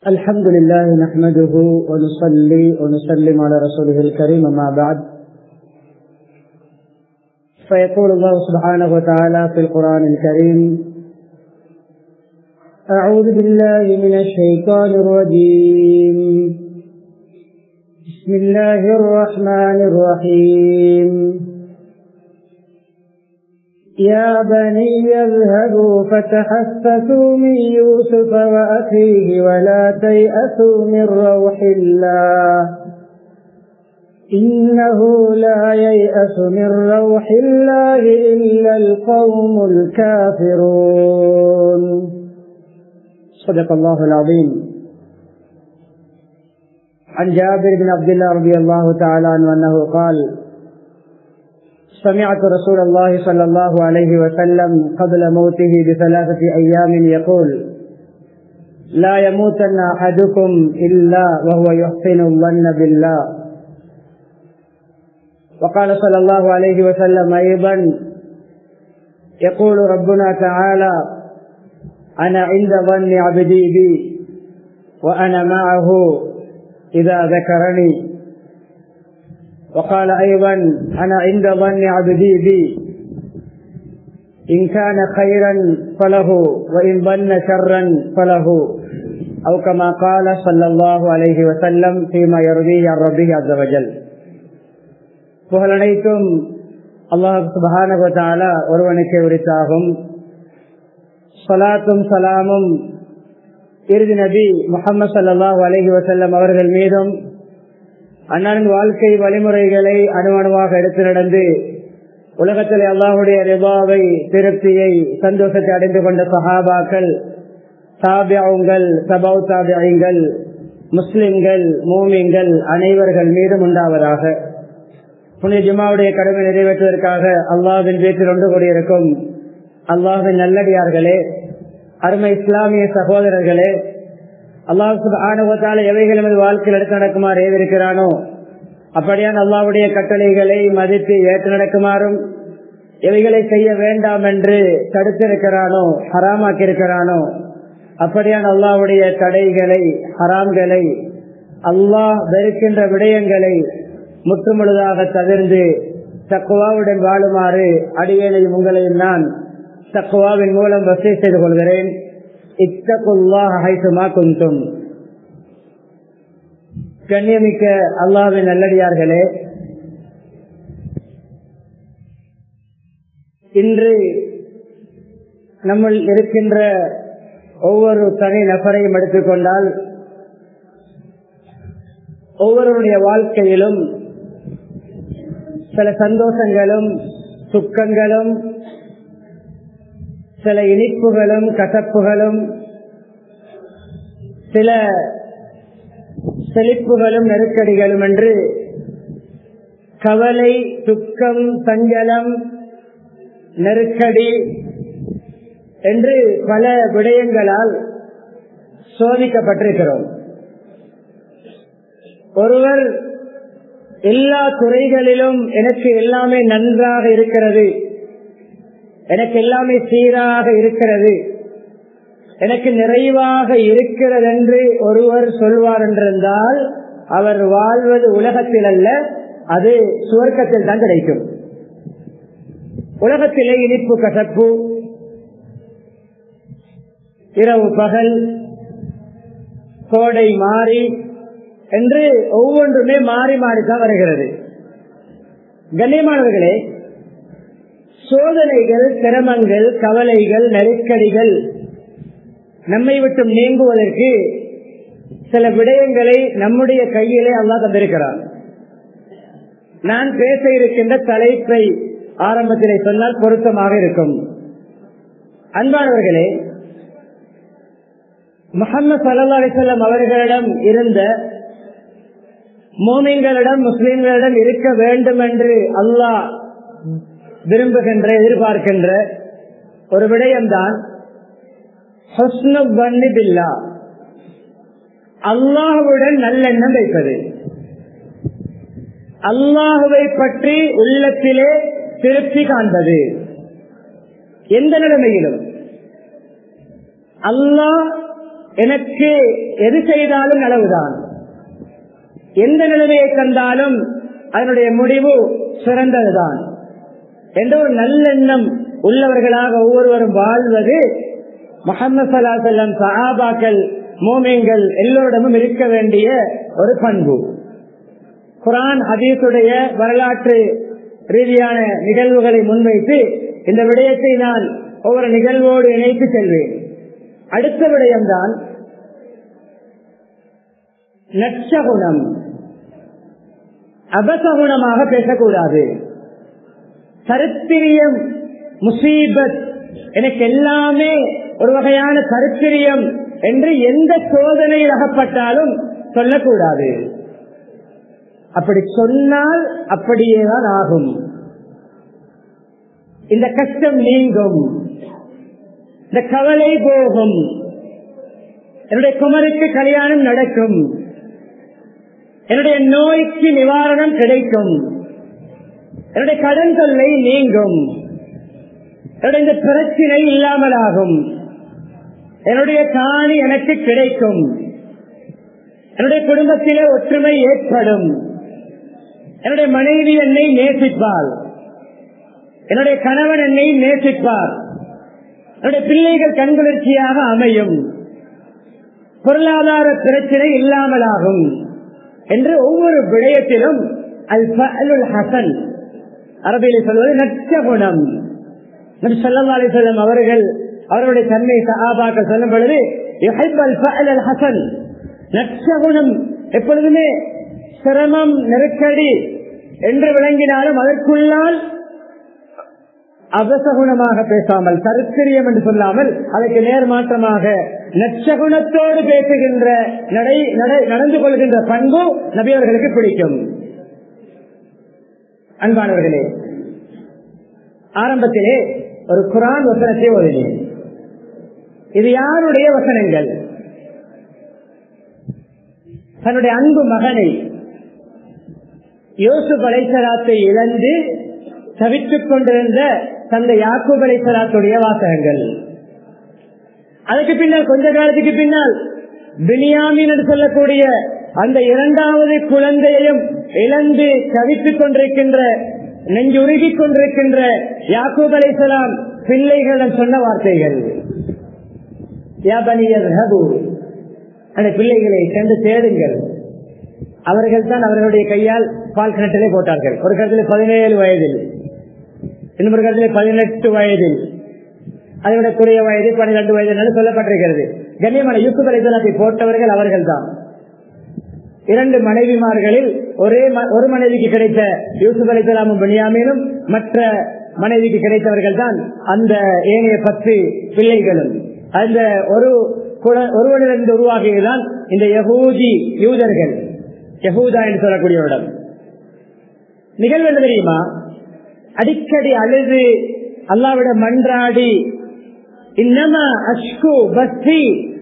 الحمد لله نحمده ونصلي ونسلم على رسوله الكريم أما بعد فيقول الله سبحانه وتعالى في القرآن الكريم أعوذ بالله من الشيطان الرجيم بسم الله الرحمن الرحيم يا بني اذهبوا فتحسسوا من يوسف وأخيه ولا تيأسوا من روح الله إنه لا ييأس من روح الله إلا القوم الكافرون صدق الله العظيم عن جابر بن عبد الله رضي الله تعالى عنه أنه قال سمعت رسول الله صلى الله عليه وسلم قبل موته بثلاثة أيام يقول لا يموتن أحدكم إلا وهو يحسن الظن بالله وقال صلى الله عليه وسلم أيضا يقول ربنا تعالى أنا عند ظن عبدي بي وأنا معه إذا ذكرني وقال أيضا أنا عند ظن عبدي بي إن كان خيرا فله وإن ظن شرا فله أو كما قال صلى الله عليه وسلم فيما يرضيه عن ربه عز وجل புகழனைத்தும் அல்லாஹ் சுபஹானகத்தாலா ஒருவனுக்கு உரித்தாகும் சலாத்தும் சலாமும் இறுதி நபி முகமது சல்லாஹூ அலஹி வசல்லம் அவர்கள் மீதும் அண்ணனின் வாழ்க்கை வழிமுறைகளை அணுவணுவாக எடுத்து நடந்து உலகத்தில் அல்லாஹுடைய ரிபாவை திருப்தியை சந்தோஷத்தை அடைந்து கொண்ட சஹாபாக்கள் தாபியாவுங்கள் சபௌ தாபியங்கள் முஸ்லிம்கள் மூமிங்கள் அனைவர்கள் மீதும் உண்டாவதாக புனித ஜிமாவுடைய கடமை நிறைவேற்றுவதற்காக அல்லாஹின் வீட்டில் ஒன்று கூடியிருக்கும் அல்லாஹின் நல்லடியார்களே அருமை இஸ்லாமிய சகோதரர்களே அல்லாஹு ஆணவத்தால எவைகள் நமது வாழ்க்கையில் எடுத்து நடக்குமாறு ஏவிருக்கிறானோ அப்படியான அல்லாவுடைய கட்டளைகளை மதித்து ஏற்று நடக்குமாறும் எவைகளை செய்ய வேண்டாம் என்று தடுத்திருக்கிறானோ ஹராமாக்கி இருக்கிறானோ அப்படியான அல்லாவுடைய தடைகளை ஹராம்களை அல்லாஹ் வெறுக்கின்ற விடயங்களை முற்றுமுழுதாக தவிர்ந்து தக்குவாவுடன் வாழுமாறு அடியேனையும் உங்களையும் நான் தக்குவாவின் மூலம் வசதி செய்து கொள்கிறேன் இத்தகுல்லாஹைசுமா குந்தும் கண்ணியமிக்க அல்லாவின் நல்லடியார்களே இன்று நம்ம இருக்கின்ற ஒவ்வொரு தனி நபரையும் எடுத்துக்கொண்டால் ஒவ்வொருடைய வாழ்க்கையிலும் சில சந்தோஷங்களும் சுக்கங்களும் சில இனிப்புகளும் கசப்புகளும் சில செழிப்புகளும் நெருக்கடிகளும் என்று கவலை துக்கம் சஞ்சலம் நெருக்கடி என்று பல விடயங்களால் சோதிக்கப்பட்டிருக்கிறோம் ஒருவர் எல்லா துறைகளிலும் எனக்கு எல்லாமே நன்றாக இருக்கிறது எனக்கு எல்லாமே சீராக இருக்கிறது எனக்கு நிறைவாக இருக்கிறது என்று ஒருவர் சொல்வார் என்றிருந்தால் அவர் வாழ்வது உலகத்தில் அல்ல அது சுவர்க்கத்தில் தான் கிடைக்கும் உலகத்திலே இனிப்பு கசப்பு இரவு பகல் கோடை மாறி என்று ஒவ்வொன்றுமே மாறி மாறித்தான் வருகிறது கண்ணியமானவர்களே சோதனைகள் சிரமங்கள் கவலைகள் நெருக்கடிகள் நம்மை விட்டு நீங்குவதற்கு சில விடயங்களை நம்முடைய கையிலே அல்லா தந்திருக்கிறார் நான் பேச இருக்கின்ற தலைப்பை ஆரம்பத்திலே சொன்னால் பொருத்தமாக இருக்கும் அன்பானவர்களே முகமது சல்லா அலிசல்லாம் அவர்களிடம் இருந்த மோமின்களிடம் முஸ்லிம்களிடம் இருக்க வேண்டும் என்று அல்லாஹ் விரும்புகின்ற எதிர்பார்க்கின்ற ஒரு விடயம்தான் அல்லாஹுடன் நல்லெண்ணம் வைப்பது அல்லாஹுவை பற்றி உள்ளத்திலே திருப்தி காண்பது எந்த நிலைமையிலும் அல்லாஹ் எனக்கு எது செய்தாலும் நலவுதான் எந்த நிலைமையை தந்தாலும் அதனுடைய முடிவு சிறந்ததுதான் என்ற ஒரு நல்லெண்ணம் உள்ளவர்களாக ஒவ்வொருவரும் வாழ்வது முகமது சலாசல்லம் சஹாபாக்கள் மோமியங்கள் எல்லோரிடமும் இருக்க வேண்டிய ஒரு பண்பு குரான் ஹதீஸுடைய வரலாற்று ரீதியான நிகழ்வுகளை முன்வைத்து இந்த விடயத்தை நான் ஒவ்வொரு நிகழ்வோடு இணைத்து செல்வேன் அடுத்த விடயம்தான் நட்சகுணம் அபசகுணமாக பேசக்கூடாது கருத்திரியம் முசீபத் எனக்கு எல்லாமே ஒரு வகையான கருத்திரியம் என்று எந்த சோதனையில் அகப்பட்டாலும் சொல்லக்கூடாது அப்படி சொன்னால் அப்படியேதான் ஆகும் இந்த கஷ்டம் நீங்கும் இந்த கவலை போகும் என்னுடைய குமருக்கு கல்யாணம் நடக்கும் என்னுடைய நோய்க்கு நிவாரணம் கிடைக்கும் என்னுடைய கடன் தொல்லை நீங்கும் என்னுடைய இந்த பிரச்சனை இல்லாமலாகும் என்னுடைய காணி எனக்கு கிடைக்கும் என்னுடைய குடும்பத்திலே ஒற்றுமை ஏற்படும் என்னுடைய மனைவி என்னை நேசிப்பாள் என்னுடைய கணவன் என்னை நேசிப்பார் என்னுடைய பிள்ளைகள் கண்குளிர்ச்சியாக அமையும் பொருளாதார பிரச்சனை இல்லாமலாகும் என்று ஒவ்வொரு விடயத்திலும் அல் ஃபஅலுல் ஹசன் அரபியில் சொல்வது நட்ச குணம் நபி ஸல்லல்லாஹு அலைஹி வஸல்லம் அவர்கள் அவருடைய தன்மை சஹாபாக்கள் சொல்லும் பொழுது யுஹிப் அல் ஃபஅல் அல் ஹசன் நட்ச குணம் எப்பொழுதுமே சிரமம் நெருக்கடி என்று விளங்கினாலும் அதற்குள்ளால் அபசகுணமாக பேசாமல் கருத்திரியம் என்று சொல்லாமல் அதற்கு நேர்மாற்றமாக நட்சகுணத்தோடு பேசுகின்ற நடை நடந்து கொள்கின்ற பண்பு நபியவர்களுக்கு பிடிக்கும் அன்பானவர்களே ஆரம்பத்திலே ஒரு குரான் வசனத்தை ஓதினேன் இது யாருடைய வசனங்கள் தன்னுடைய அன்பு மகனை யோசுப் அலைசலாத்தை இழந்து தவித்துக் கொண்டிருந்த தந்தை யாக்கூப் அலைசலாத்துடைய வாசகங்கள் அதுக்கு பின்னால் கொஞ்ச காலத்துக்கு பின்னால் பினியாமின் என்று சொல்லக்கூடிய அந்த இரண்டாவது குழந்தையையும் இழந்து தவித்துக் கொண்டிருக்கின்ற நெஞ்சுருகிக் கொண்டிருக்கின்ற யாக்கூப் அலைசலாம் பிள்ளைகளிடம் சொன்ன வார்த்தைகள் அந்த பிள்ளைகளை சென்று தேடுங்கள் அவர்கள் தான் அவர்களுடைய கையால் பால் கிணற்றிலே போட்டார்கள் ஒரு கருத்தில் பதினேழு வயதில் இன்னொரு கருத்தில் பதினெட்டு வயதில் அதை விட குறைய வயது பன்னிரண்டு வயது என்று சொல்லப்பட்டிருக்கிறது கண்ணியமான யூசுப் அலைதலாத்தை போட்டவர்கள் அவர்கள் தான் இரண்டு மனைவிமார்களில் ஒரே ஒரு மனைவிக்கு கிடைத்த யூசுப் அலைதலாமும் பனியாமீனும் மற்ற மனைவிக்கு கிடைத்தவர்கள் தான் அந்த ஏனைய பத்து பிள்ளைகளும் அந்த ஒரு ஒருவனிலிருந்து உருவாகியதுதான் இந்த யகூதி யூதர்கள் யகூதா என்று சொல்லக்கூடியவரிடம் நிகழ்வு என்ன தெரியுமா அடிக்கடி அழுது அல்லாவிடம் மன்றாடி இன்னமா அஷ்கு பஸ்தி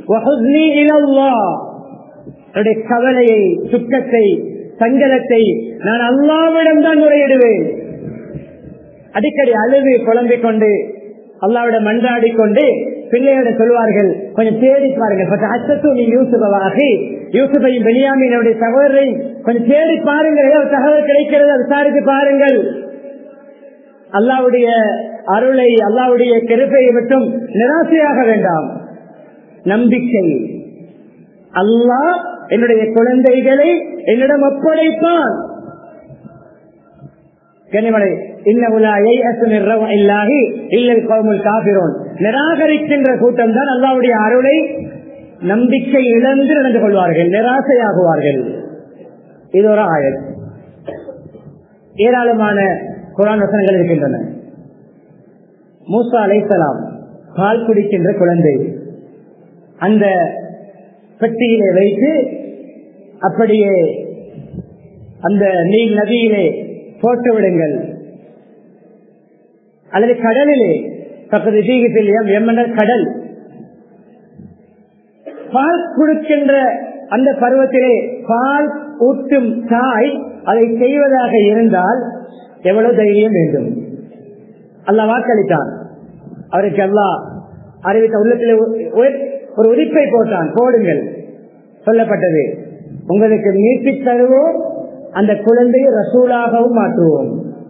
என்னுடைய கவலையை துக்கத்தை சங்கலத்தை நான் அல்லாவிடம் தான் முறையிடுவேன் அடிக்கடி அழுது புலம்பிக் கொண்டு அல்லாவிடம் மன்றாடி கொண்டு பிள்ளைகளிடம் சொல்வார்கள் கொஞ்சம் தேடி பாருங்கள் அச்சத்து நீ யூசுபாகி யூசுபையும் பெனியாமினுடைய சகோதரரை கொஞ்சம் தேடி பாருங்கள் ஏதாவது தகவல் கிடைக்கிறது விசாரித்து பாருங்கள் அல்லாவுடைய அருளை அல்லாவுடைய கிருப்பையை மட்டும் நிராசையாக வேண்டாம் நம்பிக்கை அல்லாஹ் என்னுடைய குழந்தைகளை என்னிடம் ஒப்படைப்பான் கனிமலை நிராகரிக்கின்ற கூட்டம் தான் அல்லாவுடைய அருளை நம்பிக்கை இழந்து நடந்து கொள்வார்கள் நிராசையாகுவார்கள் இது ஒரு ஆயல் ஏராளமான குரான் வசனங்கள் இருக்கின்றன மூசா அலைசலாம் பால் குடிக்கின்ற குழந்தை அந்த பெட்டியிலே வைத்து அப்படியே அந்த நீர் நதியிலே போட்டு விடுங்கள் அல்லது கடலிலே பக்கத்து தீகத்தில் எம் என்ற கடல் பால் கொடுக்கின்ற அந்த பருவத்திலே பால் ஊட்டும் தாய் அதை செய்வதாக இருந்தால் எவ்வளவு தைரியம் வேண்டும் அல்லா வாக்களித்தான் அவருக்கு அல்லா அறிவித்த உள்ளத்தில் ஒரு உதிப்பை போட்டான் போடுங்கள் சொல்லப்பட்டது உங்களுக்கு மீட்டு தருவோம் அந்த குழந்தையை ரசூலாகவும் மாற்றுவோம்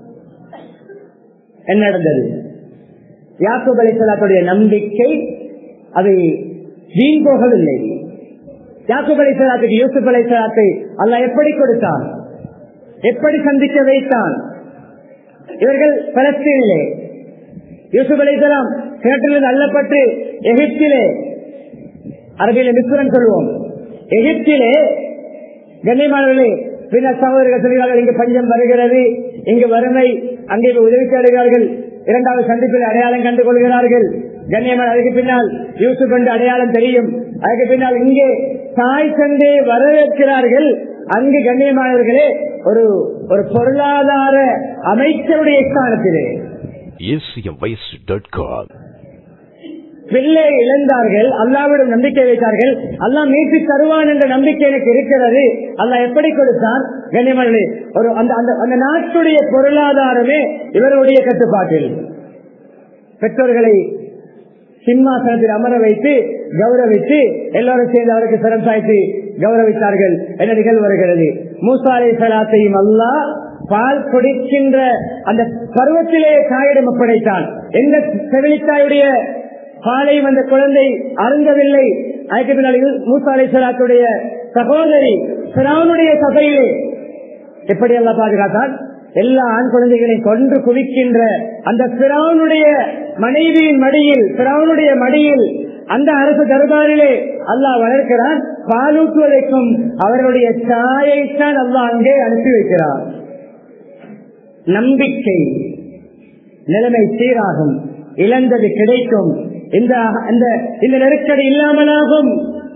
என்ன நடந்தது யாக்கூப் அலிசலாத்துடைய நம்பிக்கை அது வீண் போகவில்லை யாக்கூப் அலிசலாத்துக்கு யூசுப் அலிசலாத்தை அல்ல எப்படி கொடுத்தான் எப்படி சந்திக்க வைத்தான் இவர்கள் பலஸ்தீனிலே யூசுப் அலிசலாம் கிணற்றிலிருந்து அள்ளப்பட்டு எகிப்திலே அரபியில மிஸ்ரன் சொல்லுவோம் எகிப்திலே கண்ணியமானவர்களே பின்னர் சகோதரர்கள் சொல்கிறார்கள் இங்கு பஞ்சம் வருகிறது இங்கு வறுமை அங்கே உதவி தேடுகிறார்கள் இரண்டாவது சந்திப்பில் அடையாளம் கண்டு கொள்கிறார்கள் கண்ணியமான அதுக்கு பின்னால் யூசுப் என்று அடையாளம் தெரியும் அதுக்கு பின்னால் இங்கே தாய் தந்தை வரவேற்கிறார்கள் அங்கு கண்ணியமானவர்களே ஒரு ஒரு பொருளாதார அமைச்சருடைய ஸ்தானத்திலே acmvoice.com பிள்ளை இழந்தார்கள் அல்லாவிடம் நம்பிக்கை வைத்தார்கள் அல்லாஹ் மீட்டு தருவான் என்ற நம்பிக்கை எனக்கு இருக்கிறது அல்லாஹ் எப்படி கொடுத்தான் கண்ணியமல்லி ஒரு அந்த அந்த அந்த நாட்டுடைய பொருளாதாரமே இவருடைய கட்டுப்பாட்டில் பெற்றோர்களை சிம்மாசனத்தில் அமர வைத்து கௌரவித்து எல்லாரும் சேர்ந்து அவருக்கு சிரம் சாய்த்து கௌரவித்தார்கள் என்ன நிகழ்வு வருகிறது மூசாலை சலாத்தையும் அல்லா பால் குடிக்கின்ற அந்த பருவத்திலே தாயிடம் ஒப்படைத்தான் எந்த செவிலித்தாயுடைய பாலையும் அந்த குழந்தை அருந்தவில்லை அதுக்கு பின்னால் மூசாலை சலாத்துடைய சகோதரி சிராவனுடைய சபையிலே எப்படி எல்லாம் பாதுகாத்தான் எல்லா ஆண் குழந்தைகளையும் கொன்று குவிக்கின்ற அந்த பிராவனுடைய மனைவியின் மடியில் பிராவனுடைய மடியில் அந்த அரசு தர்பாரிலே அல்லாஹ் வளர்க்கிறான் பாலூட்டுவதற்கும் அவர்களுடைய தாயைத்தான் அல்லாஹ் அங்கே அனுப்பி வைக்கிறார் நம்பிக்கை நிலைமை சீராகும் இழந்தது கிடைக்கும் இந்த இந்த நெருக்கடி இல்லாமலாகும்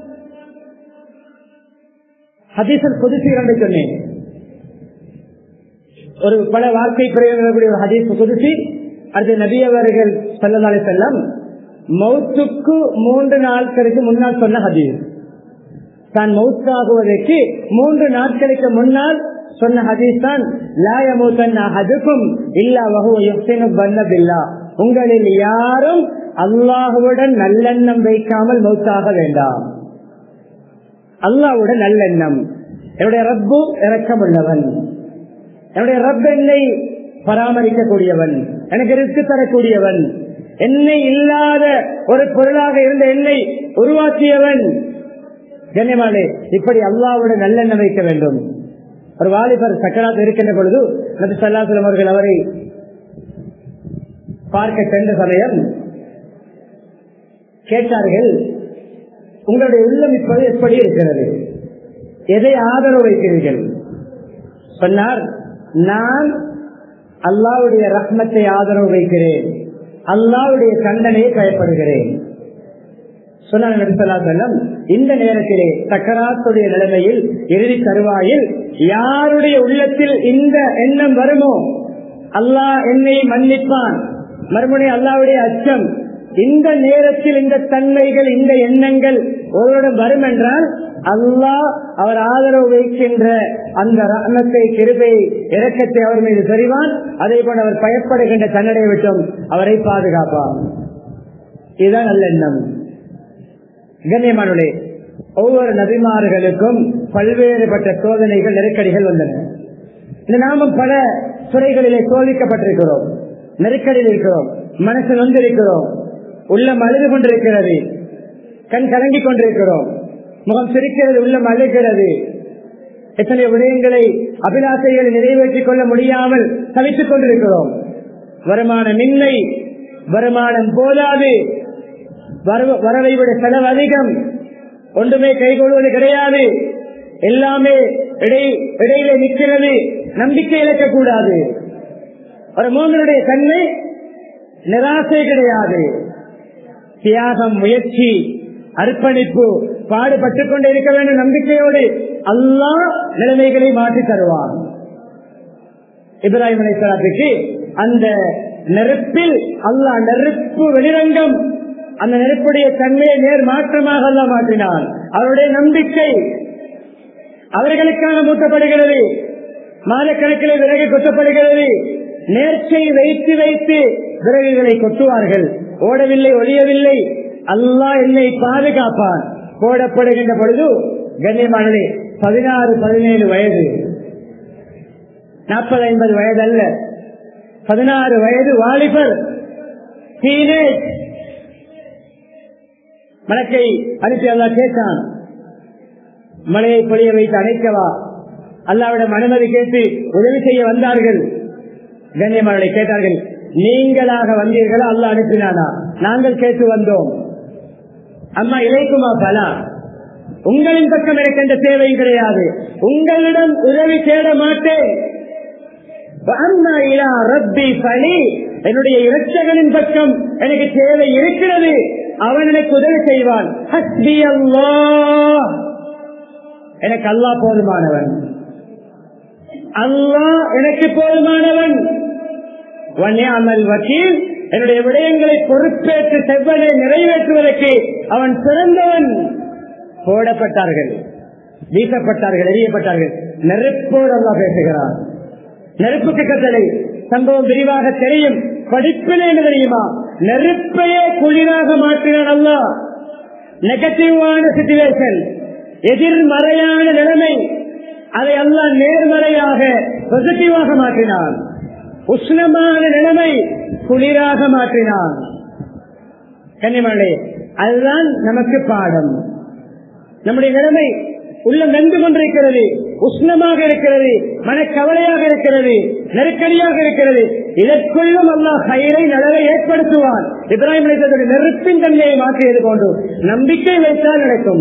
ஹதீசல் புதுசு இரண்டு சொன்னேன் ஒரு பல வார்த்தை பிரயோகக்கூடிய ஒரு ஹதீஸ் புதுசி அடுத்து நபி அவர்கள் செல்லதாலே செல்லம் மௌத்துக்கு மூன்று நாட்களுக்கு முன்னால் சொன்ன ஹதீஸ் தான் மௌத்தாகுவதற்கு மூன்று நாட்களுக்கு முன்னால் சொன்ன ஹதீஸ் தான் லாயமூத்தன் அதுக்கும் இல்லா வகுவ பண்ணதில்லா உங்களில் யாரும் அல்லாஹுவுடன் நல்லெண்ணம் வைக்காமல் மௌத்தாக வேண்டாம் அல்லாஹுடன் நல்லெண்ணம் என்னுடைய ரப்பு இறக்கமுள்ளவன் என்னுடைய ரப் என்னை பராமரிக்கக்கூடியவன் எனக்கு ரிஸ்க் தரக்கூடியவன் என்னை இல்லாத ஒரு பொருளாக இருந்த என்னை உருவாக்கியவன் கண்ணியமானே இப்படி அல்லாவுடன் நல்லெண்ணம் வைக்க வேண்டும் ஒரு வாலிபர் சக்கராத் இருக்கின்ற பொழுது நபி சல்லாசலம் அவர்கள் அவரை பார்க்க சென்ற சமயம் கேட்டார்கள் உங்களுடைய உள்ளம் இப்போது எப்படி இருக்கிறது எதை ஆதரவு வைக்கிறீர்கள் சொன்னார் நான் அல்லாவுடைய ரத்னத்தை ஆதரவு வைக்கிறேன் அல்லாவுடைய தண்டனையை பயப்படுகிறேன் சொன்ன இந்த நேரத்திலே சக்கராத்துடைய நிலைமையில் இறுதி தருவாயில் யாருடைய உள்ளத்தில் இந்த எண்ணம் வருமோ அல்லாஹ் என்னை மன்னிப்பான் மறுமுனை அல்லாவுடைய அச்சம் இந்த நேரத்தில் இந்த தன்மைகள் இந்த எண்ணங்கள் ஒருவரிடம் வரும் என்றால் அல்லாஹ் அவர் ஆதரவு வைக்கின்ற அந்த ரத்னத்தை கிருபை இறக்கத்தை அவர் மீது தெரிவான் அதே போல அவர் பயப்படுகின்ற தன்னடை விட்டும் அவரை பாதுகாப்பான் இதுதான் நல்லெண்ணம் கண்ணியமானுடைய ஒவ்வொரு நபிமார்களுக்கும் பல்வேறுபட்ட சோதனைகள் நெருக்கடிகள் வந்தன இந்த நாமும் பல துறைகளிலே சோதிக்கப்பட்டிருக்கிறோம் நெருக்கடியில் இருக்கிறோம் மனசு வந்திருக்கிறோம் உள்ளம் அழுது கொண்டிருக்கிறது கண் கலங்கிக் கொண்டிருக்கிறோம் முகம் சிரிக்கிறது உள்ளம் அழுகிறது எத்தனை விடயங்களை அபிலாசைகளை நிறைவேற்றிக் கொள்ள முடியாமல் தவித்துக் கொண்டிருக்கிறோம் வருமானம் இல்லை வருமானம் போதாது வரவை விட செலவு அதிகம் ஒன்றுமே கைகொள்வது கிடையாது எல்லாமே இடையில நிற்கிறது நம்பிக்கை இழக்கக்கூடாது ஒரு மூவனுடைய தன்மை நிராசை கிடையாது தியாகம் முயற்சி அர்ப்பணிப்பு பாடுபட்டுக் கொண்டே இருக்க வேண்டும் நம்பிக்கையோடு அல்லா நிலைமைகளை மாற்றி தருவான் இப்ராஹிம் அலைசலாத்துக்கு அந்த நெருப்பில் அல்லா நெருப்பு வெளிரங்கம் அந்த நெருப்புடைய தன்மையை நேர் மாற்றமாக அல்ல மாற்றினான் அவருடைய நம்பிக்கை அவர்களுக்கான மூட்டப்படுகிறது மாதக்கணக்கில் விறகு கொட்டப்படுகிறது நேர்ச்சை வைத்து வைத்து விறகுகளை கொட்டுவார்கள் ஓடவில்லை ஒழியவில்லை அல்லாஹ் என்னை பாதுகாப்பான் போடப்படுகின்ற பொழுது கண்ணியமானே பதினாறு பதினேழு வயது நாற்பது ஐம்பது வயது அல்ல பதினாறு வயது வாலிபர் teenage. மலக்கை அனுப்பி அல்லா கேட்டான் மலையை பொழிய வைத்து அணைக்கவா அல்லாவிடம் அனுமதி கேட்டு உதவி செய்ய வந்தார்கள் கண்ணியமானவர்களை கேட்டார்கள் நீங்களாக வந்தீர்களா அல்லா அனுப்பினானா நாங்கள் கேட்டு வந்தோம் அம்மா இலைக்குமா பலா உங்களின் பக்கம் எனக்கு எந்த தேவையும் கிடையாது உங்களிடம் உதவி தேட மாட்டேன் அம்மா இலா ரப்பி பலி என்னுடைய இரட்சகனின் பக்கம் எனக்கு தேவை இருக்கிறது அவன் எனக்கு உதவி செய்வான் ஹஸ்பி அல்லாஹ் எனக்கு அல்லாஹ் போதுமானவன் அல்லாஹ் எனக்கு போதுமானவன் வன்னியாமல் வக்கீல் என்னுடைய விடயங்களை பொறுப்பேற்று செவ்வனை நிறைவேற்றுவதற்கு அவன் சிறந்தவன் போடப்பட்டார்கள் வீசப்பட்டார்கள் எரியப்பட்டார்கள் நெருப்போடு அல்லா பேசுகிறான் நெருப்புக்கு கட்டளை சம்பவம் விரிவாக தெரியும் படிப்பில் என்ன தெரியுமா நெருப்பையே குளிராக மாற்றினான் அல்லா நெகட்டிவான சிச்சுவேஷன் எதிர்மறையான நிலைமை அதை எல்லாம் நேர்மறையாக பாசிட்டிவாக மாற்றினான் உஷ்ணமான நிலைமை குளிராக மாற்றினான் கன்னிமலை அதுதான் நமக்கு பாடம் நம்முடைய நிலைமை உள்ளம் வெந்து கொண்டிருக்கிறது உஷ்ணமாக இருக்கிறது மனக்கவலையாக இருக்கிறது நெருக்கடியாக இருக்கிறது இதற்குள்ளும் அல்லாஹ் கயிறை நலவை ஏற்படுத்துவான் இப்ராஹிம் அலிசத்துடைய நெருப்பின் தன்மையை மாற்றியது போன்று நம்பிக்கை வைத்தால் நடக்கும்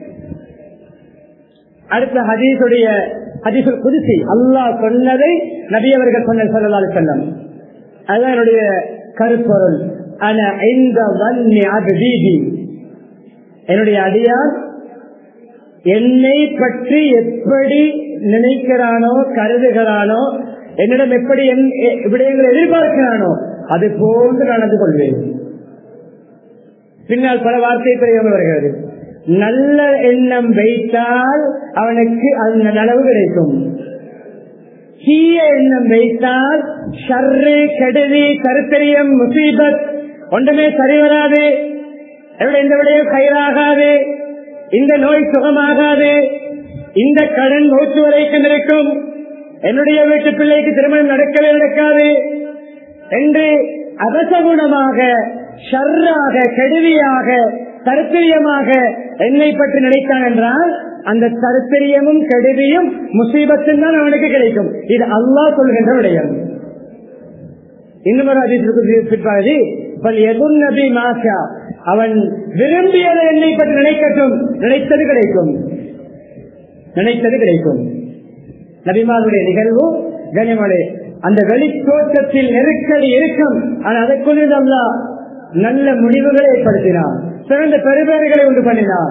அடுத்த ஹதீசுடைய ஹதீசுல் குதிசி அல்லாஹ் சொன்னதை நபி அவர்கள் சொன்ன சொல்லலாலு செல்லம் அதுதான் என்னுடைய கருப்பொருள் ஆனா இந்த வன்னி அபீதி என்னுடைய அடியார் என்னை பற்றி எப்படி நினைக்கிறானோ கருதுகிறானோ என்னிடம் எப்படி என் விடயங்களை எதிர்பார்க்கிறானோ அது போன்று நடந்து கொள்வேன் பின்னால் பல வார்த்தை பெரியவங்க வருகிறது நல்ல எண்ணம் வைத்தால் அவனுக்கு அந்த நனவு கிடைக்கும் தீய எண்ணம் வைத்தால் ஷர்ரு கெடுதி கருத்தரியம் முசீபத் ஒன்றுமே சரி வராது எந்த விடையும் கயிறாகாது இந்த நோய் சுகமாகாது இந்த கடன் நோச்சு வரைக்கும் இருக்கும் என்னுடைய வீட்டு பிள்ளைக்கு திருமணம் நடக்கவே நடக்காது என்று அவசகுணமாக ஷர்ராக கெடுதியாக தருத்திரியமாக என்னை பற்றி நினைத்தான் என்றால் அந்த தருத்திரியமும் கெடுதியும் முசீபத்தும் தான் அவனுக்கு கிடைக்கும் இது அல்லாஹ் சொல்கின்ற விடயம் இன்னும் ஒரு அதிர்ச்சி நபி மாஷா அவன் விரும்பியதை என்னை பற்றி நினைக்கட்டும் நினைத்தது கிடைக்கும் நினைத்தது கிடைக்கும் நபிமாருடைய நிகழ்வு கனிமலை அந்த வெளித்தோற்றத்தில் நெருக்கடி இருக்கும் ஆனால் அதற்குள் அல்லா நல்ல முடிவுகளை ஏற்படுத்தினான் சிறந்த பெருபேறுகளை உண்டு பண்ணினான்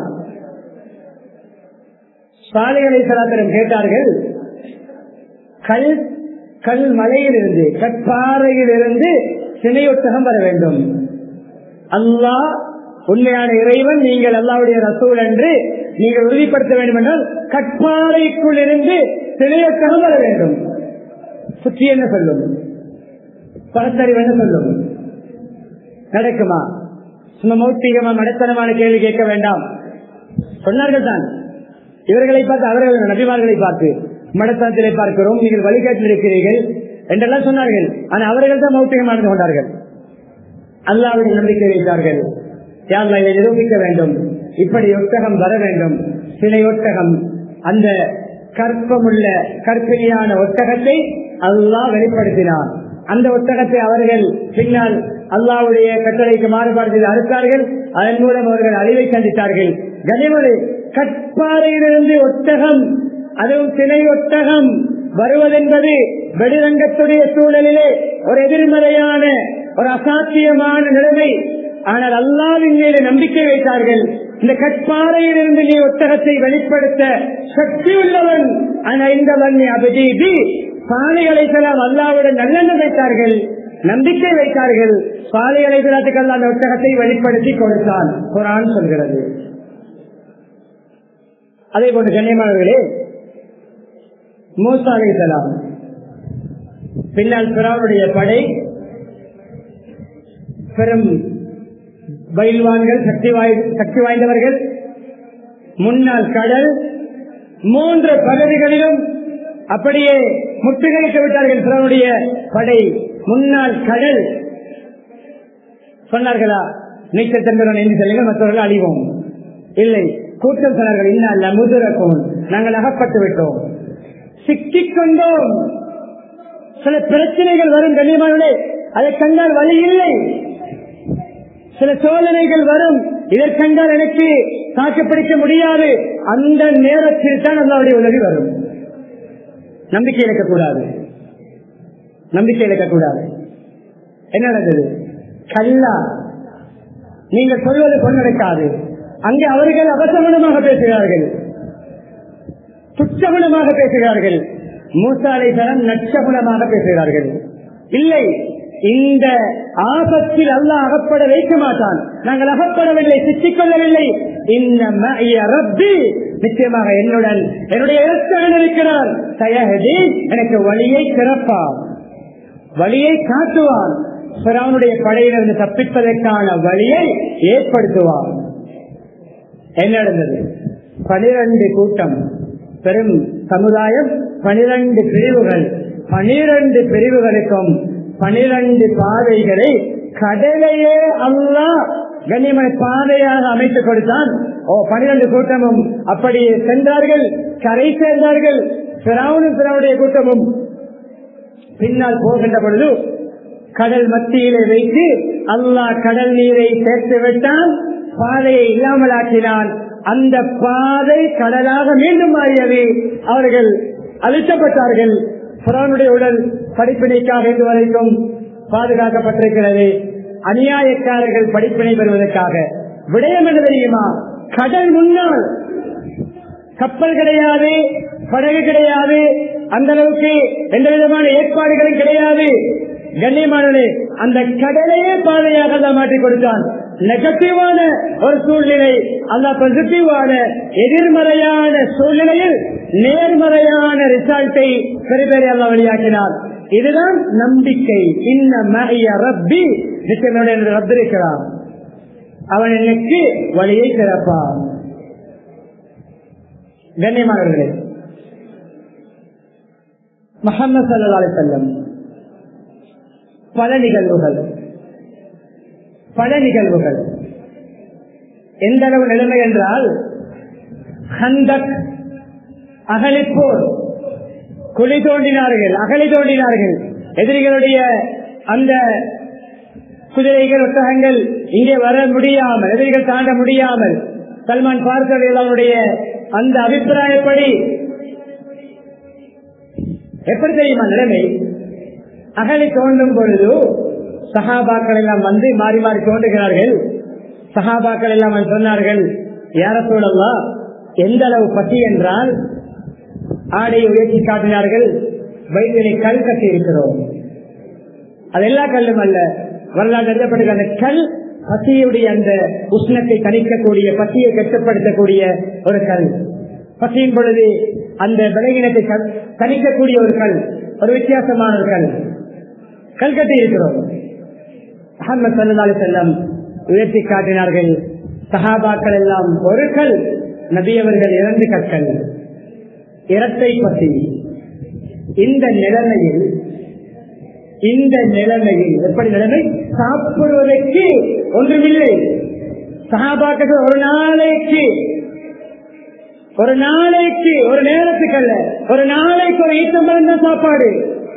சாலைகளை சலாத்திரம் கேட்டார்கள் கல் கல் மலையில் இருந்து கற்பாறையில் இருந்து சினையொட்டகம் வர வேண்டும் அல்லாஹ் உண்மையான இறைவன் நீங்கள் அல்லாவுடைய ரசூல் என்று நீங்கள் உறுதிப்படுத்த வேண்டும் என்றால் கற்பாறைக்குள் இருந்து சிலையொட்டகம் வர வேண்டும் சுற்றி என்ன சொல்லும் பரத்தறிவு என்ன சொல்லும் நடக்குமா சும்மா மௌத்திகமா மடத்தனமான கேள்வி கேட்க வேண்டாம் சொன்னார்கள் தான் இவர்களை பார்த்து அவர்கள் நபிமார்களை பார்த்து மடத்தனத்திலே பார்க்கிறோம் நீங்கள் வழிகாட்டில் இருக்கிறீர்கள் என்றெல்லாம் சொன்னார்கள் ஆனால் அவர்கள் தான் மௌத்திகம் நடந்து கொண்டார்கள் அல்லாவுடைய நம்பிக்கை வைத்தார்கள் யாரில் இதை நிரூபிக்க வேண்டும் இப்படி ஒட்டகம் வர வேண்டும் சிலை ஒட்டகம் அந்த கற்பமுள்ள கற்பிணியான ஒட்டகத்தை அல்லாஹ் வெளிப்படுத்தினார் அந்த ஒட்டகத்தை அவர்கள் பின்னால் அல்லாவுடைய கட்டளைக்கு மாறுபாடு செய்து அறுத்தார்கள் அதன் மூலம் அவர்கள் அழிவை சந்தித்தார்கள் கனிமொழி கற்பாறையிலிருந்து ஒட்டகம் அதுவும் சிலை ஒட்டகம் வருவதென்பது வெளிரங்கத்துடைய சூழலிலே ஒரு எதிர்மறையான ஒரு அசாத்தியமான நிலைமை ஆனால் அல்லாவின் மீது நம்பிக்கை வைத்தார்கள் இந்த கற்பாறையில் இருந்து நீ ஒட்டகத்தை வெளிப்படுத்த சக்தி உள்ளவன் ஆனா இந்த வன்னி அபிஜீபி சாலை அலைசலாம் அல்லாவுடன் நல்லெண்ணம் வைத்தார்கள் நம்பிக்கை வைத்தார்கள் சாலை அலைசலாத்துக்கு அல்ல அந்த ஒட்டகத்தை வெளிப்படுத்தி கொடுத்தான் குரான் சொல்கிறது அதே போன்று கண்ணியமானவர்களே மூசா அலைசலாம் பின்னால் பிறாவுடைய படை பெரும் பயில்வான்கள் சக்தி வாய் சக்தி வாய்ந்தவர்கள் முன்னாள் கடல் மூன்று பகுதிகளிலும் அப்படியே முற்றுகையிட்டு விட்டார்கள் சிலருடைய படை முன்னாள் கடல் சொன்னார்களா நீச்சல் தந்தவன் என்று சொல்லுங்கள் மற்றவர்கள் அழிவோம் இல்லை கூட்டம் சொன்னார்கள் இன்னல்ல முதுரக்கும் நாங்கள் அகப்பட்டு விட்டோம் சிக்கிக் கொண்டோம் சில பிரச்சனைகள் வரும் கண்ணியமானே அதை கண்டால் வழி இல்லை சில சோதனைகள் வரும் இதற்கண்டால் எனக்கு தாக்குப்பிடிக்க முடியாது அந்த நேரத்தில் தான் அல்லாவுடைய உதவி வரும் நம்பிக்கை இழக்கக்கூடாது நம்பிக்கை இழக்கக்கூடாது என்ன நடந்தது கல்லா நீங்கள் சொல்வது கொண்டடைக்காது அங்கே அவர்கள் அவசகுணமாக பேசுகிறார்கள் துச்சகுணமாக பேசுகிறார்கள் மூசாலை தரம் நட்சகுணமாக பேசுகிறார்கள் இல்லை இந்த ஆபத்தில் அல்ல அகப்பட வைக்க மாட்டான் நாங்கள் அகப்படவில்லை சிக்கிக் கொள்ளவில்லை இந்த ரப்பி நிச்சயமாக என்னுடன் என்னுடைய இலக்கணன் இருக்கிறான் தயகதி எனக்கு வழியை திறப்பான் வழியை காட்டுவான் பிறவனுடைய படையிலிருந்து தப்பிப்பதற்கான வழியை ஏற்படுத்துவான் என்ன நடந்தது பனிரெண்டு கூட்டம் பெரும் சமுதாயம் பனிரெண்டு பிரிவுகள் பனிரெண்டு பிரிவுகளுக்கும் பனிரெண்டு பாதைகளை கடலையே அல்லா கண்ணியமனை பாதையாக அமைத்துக் கொடுத்தான் ஓ பனிரெண்டு கூட்டமும் அப்படியே சென்றார்கள் கரை சேர்ந்தார்கள் பிறவுனும் பிறவுடைய கூட்டமும் பின்னால் போகின்ற பொழுது கடல் மத்தியிலே வைத்து அல்லாஹ் கடல் நீரை சேர்த்து விட்டான் பாதையை இல்லாமலாக்கினான் அந்த பாதை கடலாக மீண்டும் மாறியது அவர்கள் அழிக்கப்பட்டார்கள் புறானுடைய உடல் படிப்பினைக்காக இன்று வரைக்கும் பாதுகாக்கப்பட்டிருக்கிறது அநியாயக்காரர்கள் படிப்பினை பெறுவதற்காக விடயம் என்ன தெரியுமா கடல் முன்னால் கப்பல் கிடையாது படகு கிடையாது அந்த அளவுக்கு எந்த விதமான ஏற்பாடுகளும் கிடையாது கண்ணியமானே அந்த கடலையே பாதையாக அல்ல மாற்றி கொடுத்தான் நெகட்டிவான ஒரு சூழ்நிலை அல்ல பாசிட்டிவான எதிர்மறையான சூழ்நிலையில் நேர்மறையான ரிசல்ட்டை பெரிய பெரிய அல்ல வெளியாக்கினார் இதுதான் நம்பிக்கை இன்ன மகிய ரப்பி நிச்சயனுடைய ரத்து இருக்கிறான் அவன் எனக்கு வழியை திறப்பான் கண்ணியமானவர்களே முகமது சல்லா செல்லம் பல நிகழ்வுகள் பல நிகழ்வுகள் எந்த அளவு நிலைமை என்றால் ஹந்தக் அகலிப்போர் குழி தோண்டினார்கள் அகலி தோண்டினார்கள் எதிரிகளுடைய அந்த குதிரைகள் ஒட்டகங்கள் இங்கே வர முடியாமல் எதிரிகள் தாண்ட முடியாமல் சல்மான் பார்க்கர்கள் அவருடைய அந்த அபிப்பிராயப்படி எப்படி தெரியுமா நிலைமை அகலி தோண்டும் பொழுது சகாபாக்கள் எல்லாம் வந்து மாறி மாறி தோன்றுகிறார்கள் சகாபாக்கள் எல்லாம் வந்து சொன்னார்கள் யார சூழல்லாம் எந்த அளவு பசி என்றால் ஆடையை உயர்த்தி காட்டினார்கள் வயிற்றினை கல் கட்டி இருக்கிறோம் அது எல்லா கல்லும் அல்ல வரலாறு எழுதப்பட்ட அந்த கல் பசியுடைய அந்த உஷ்ணத்தை தணிக்கக்கூடிய பசியை கட்டுப்படுத்தக்கூடிய ஒரு கல் பசியின் பொழுது அந்த விலகினத்தை தணிக்கக்கூடிய ஒரு கல் ஒரு வித்தியாசமான ஒரு கல் கல் கட்டி இருக்கிறோம் அகமது சல்லாலி செல்லம் உயர்த்தி காட்டினார்கள் சஹாபாக்கள் எல்லாம் ஒரு கல் நபியவர்கள் இரண்டு கற்கள் இரட்டை பசி இந்த நிலைமையில் இந்த நிலைமையில் எப்படி நிலைமை சாப்பிடுவதற்கு ஒன்றுமில்லை சகாபாக்கள் ஒரு நாளைக்கு ஒரு நாளைக்கு ஒரு நேரத்துக்கு அல்ல ஒரு நாளைக்கு ஒரு ஈட்டம்பரம் தான் சாப்பாடு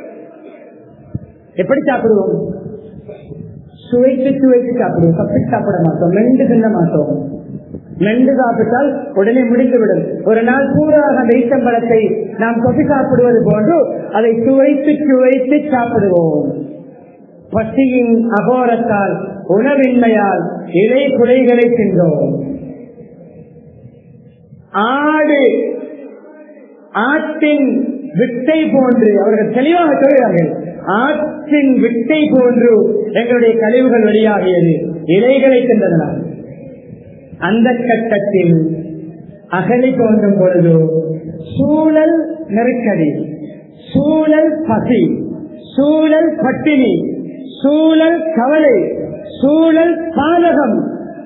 எப்படி சாப்பிடுவோம் சுவைத்து சுவைத்து சாப்பிடுவோம் தப்பிட்டு சாப்பிட மாட்டோம் மெண்டு தின்ன மாட்டோம் மெண்டு சாப்பிட்டால் உடனே முடிந்துவிடும் ஒரு நாள் பூராக அந்த ஈட்டம்பழத்தை நாம் கொப்பி சாப்பிடுவது போன்று அதை சுவைத்து சுவைத்து சாப்பிடுவோம் பசியின் அகோரத்தால் உணவின்மையால் இலை குலைகளை தின்றோம் ஆடு ஆட்டின் விட்டை போன்று அவர்கள் தெளிவாக சொல்கிறார்கள் ஆற்றின் விட்டை போன்று எங்களுடைய கழிவுகள் வெளியாகியது இலைகளை தின்றதனால் அந்த கட்டத்தில் அகலை தோன்றும் பொழுது சூழல் நெருக்கடி சூழல் பசி சூழல் பட்டினி சூழல் கவலை சூழல் பாதகம்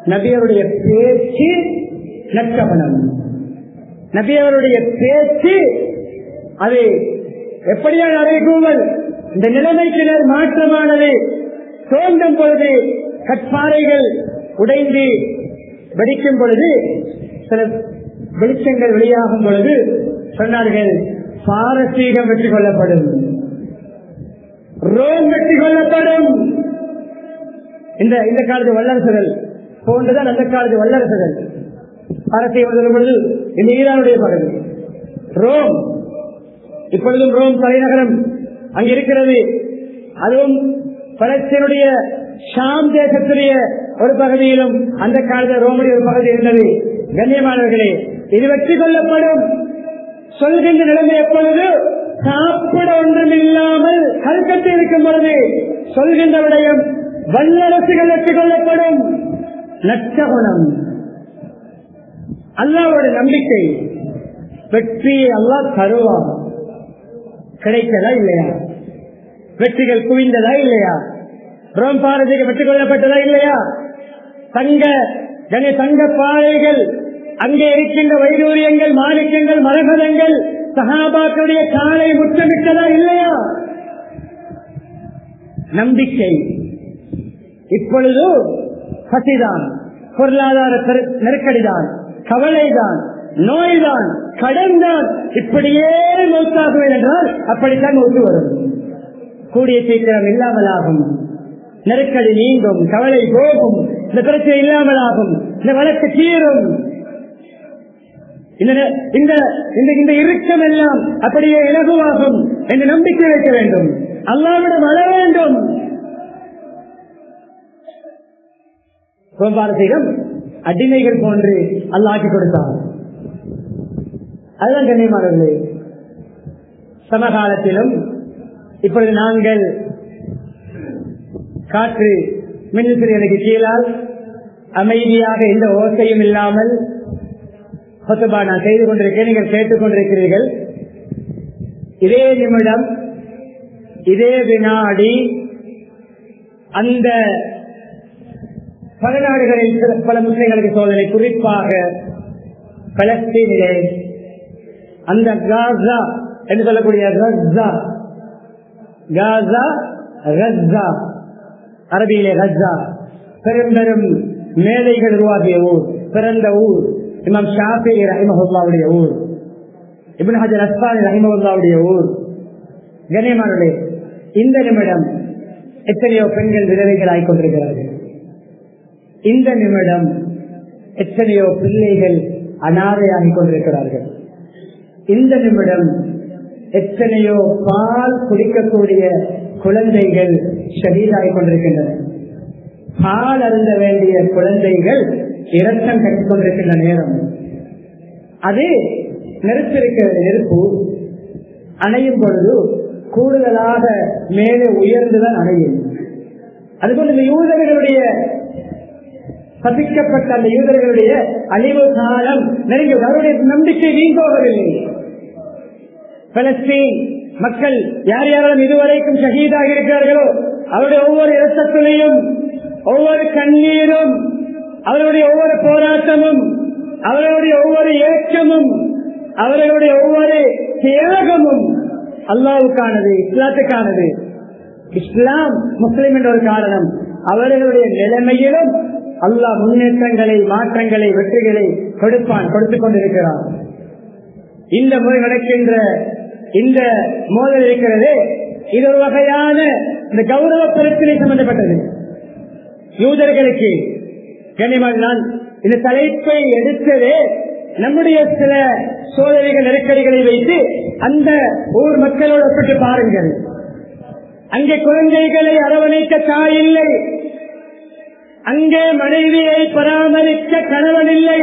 நபியருடைய பேச்சு நற்கவனம் நபியவருடைய பேச்சு அது எப்படியான அறிவிக்குங்கள் இந்த நிலைமைக்கு நேர் மாற்றமானது தோன்றும் பொழுது கற்பாறைகள் உடைந்து வெடிக்கும் பொழுது சில வெளிச்சங்கள் வெளியாகும் பொழுது சொன்னார்கள் பாரசீகம் வெற்றி கொள்ளப்படும் ரோம் வெற்றி கொள்ளப்படும் இந்த இந்த காலத்து வல்லரசுகள் போன்றுதான் அந்த காலத்து வல்லரசுகள் பாரசீகம் சொல்லும் பொழுது இந்த ஈரானுடைய பகுதி ரோம் இப்பொழுதும் ரோம் தலைநகரம் அங்க இருக்கிறது அதுவும் பலஸ்தீனுடைய ஷாம் தேசத்துடைய ஒரு பகுதியிலும் அந்த காலத்தில் ரோமுடைய ஒரு பகுதி இருந்தது கண்ணியமானவர்களே இது வெற்றி கொள்ளப்படும் சொல்கின்ற நிலைமை எப்பொழுது சாப்பிட ஒன்றும் இல்லாமல் கல்கத்து இருக்கும் பொழுது சொல்கின்ற விடயம் வல்லரசுகள் வெற்றி கொள்ளப்படும் நச்சகுணம் அல்லாவோட நம்பிக்கை வெற்றியை அல்லா தருவான் கிடைத்ததா இல்லையா வெற்றிகள் குவிந்ததா இல்லையா ரோம் பாரதிக்கு வெற்றி கொள்ளப்பட்டதா இல்லையா தங்க கனி தங்க பாறைகள் அங்கே இருக்கின்ற வைடூரியங்கள் மாணிக்கங்கள் மரகதங்கள் சகாபாக்களுடைய காலை முற்றமிட்டதா இல்லையா நம்பிக்கை இப்பொழுது பசிதான் பொருளாதார நெருக்கடிதான் கவலைதான் நோய்தான் கடன் தான் இப்படியே மௌத்தாகுவேன் என்றால் அப்படித்தான் மௌத்து வரும் கூடிய சீக்கிரம் இல்லாமலாகும் நெருக்கடி நீங்கும் கவலை போகும் இந்த பிரச்சனை இல்லாமலாகும் இந்த வழக்கு தீரும் இந்த இந்த இறுக்கம் எல்லாம் அப்படியே இலகுவாகும் என்று நம்பிக்கை வைக்க வேண்டும் அல்லாவிடம் வர வேண்டும் பாரசீகம் அடிமைகள் போன்று அல்லாக்கி கொடுத்தார் அதுதான் கண்ணியமானவர்களே சமகாலத்திலும் இப்பொழுது நாங்கள் காற்று மின்சிறியனுக்கு கீழால் அமைதியாக எந்த ஓசையும் இல்லாமல் கொத்துபா நான் செய்து கொண்டிருக்கேன் நீங்கள் கேட்டுக் கொண்டிருக்கிறீர்கள் இதே நிமிடம் இதே வினாடி அந்த பல நாடுகளில் பல முஸ்லிம்களுக்கு சோதனை குறிப்பாக பலஸ்தீனிலே அந்த காசா என்று சொல்லக்கூடிய ரஸ்ஸா காசா ரஸ்ஸா அரபியிலே ரஸ்ஸா பெரும் பெரும் மேதைகள் உருவாகிய ஊர் பிறந்த ஊர் இமாம் ஷாஃபி ரஹிமஹுல்லாவுடைய ஊர் இபின் ஹஜர் அஸ்பானி ரஹிமஹுல்லாவுடைய ஊர் கண்ணியமானுடைய இந்த நிமிடம் எத்தனையோ பெண்கள் விதவைகள் ஆகிக்கொண்டிருக்கிறார்கள் இந்த நிமிடம் எத்தனையோ பிள்ளைகள் அனாதையாகிக் கொண்டிருக்கிறார்கள் இந்த நிமிடம் எத்தனையோ பால் குடிக்கக்கூடிய குழந்தைகள் ஷஹீதாகிக் கொண்டிருக்கின்றன பால் அருந்த வேண்டிய குழந்தைகள் இரத்தம் கட்டிக் கொண்டிருக்கின்ற நேரம் அது நெருப்பிருக்கிற நெருப்பு அணையும் பொழுது கூடுதலாக மேலே உயர்ந்துதான் அணையும் அதுபோல் இந்த யூதர்களுடைய சபிக்கப்பட்ட அந்த யூதர்களுடைய அழிவு காலம் நெருங்கி அவருடைய நம்பிக்கை வீண்போகவில்லை பலஸ்தீன் மக்கள் யார் யாரெல்லாம் இதுவரைக்கும் ஷஹீதாக இருக்கிறார்களோ அவருடைய ஒவ்வொரு இரத்தத்துலையும் ஒவ்வொரு கண்ணீரும் அவருடைய ஒவ்வொரு போராட்டமும் அவர்களுடைய ஒவ்வொரு ஏக்கமும் அவர்களுடைய ஒவ்வொரு தியாகமும் அல்லாவுக்கானது இஸ்லாத்துக்கானது இஸ்லாம் முஸ்லிம் என்ற ஒரு காரணம் அவர்களுடைய நிலைமையிலும் அல்லாஹ் முன்னேற்றங்களை மாற்றங்களை வெற்றிகளை கொடுப்பான் கொடுத்துக் கொண்டிருக்கிறான் இந்த முறை நடக்கின்ற இந்த மோதல் இருக்கிறது இது ஒரு வகையான இந்த கௌரவ பிரச்சனை சம்பந்தப்பட்டது யூதர்களுக்கு கனிமல் நான் இந்த தலைப்பை எடுத்ததே நம்முடைய சில சோதனைகள் நெருக்கடிகளை வைத்து அந்த ஊர் மக்களோடு ஒப்பிட்டு பாருங்கள் அங்கே குழந்தைகளை அரவணைக்க தாய் இல்லை அங்கே மனைவியை பராமரிக்க கணவன் இல்லை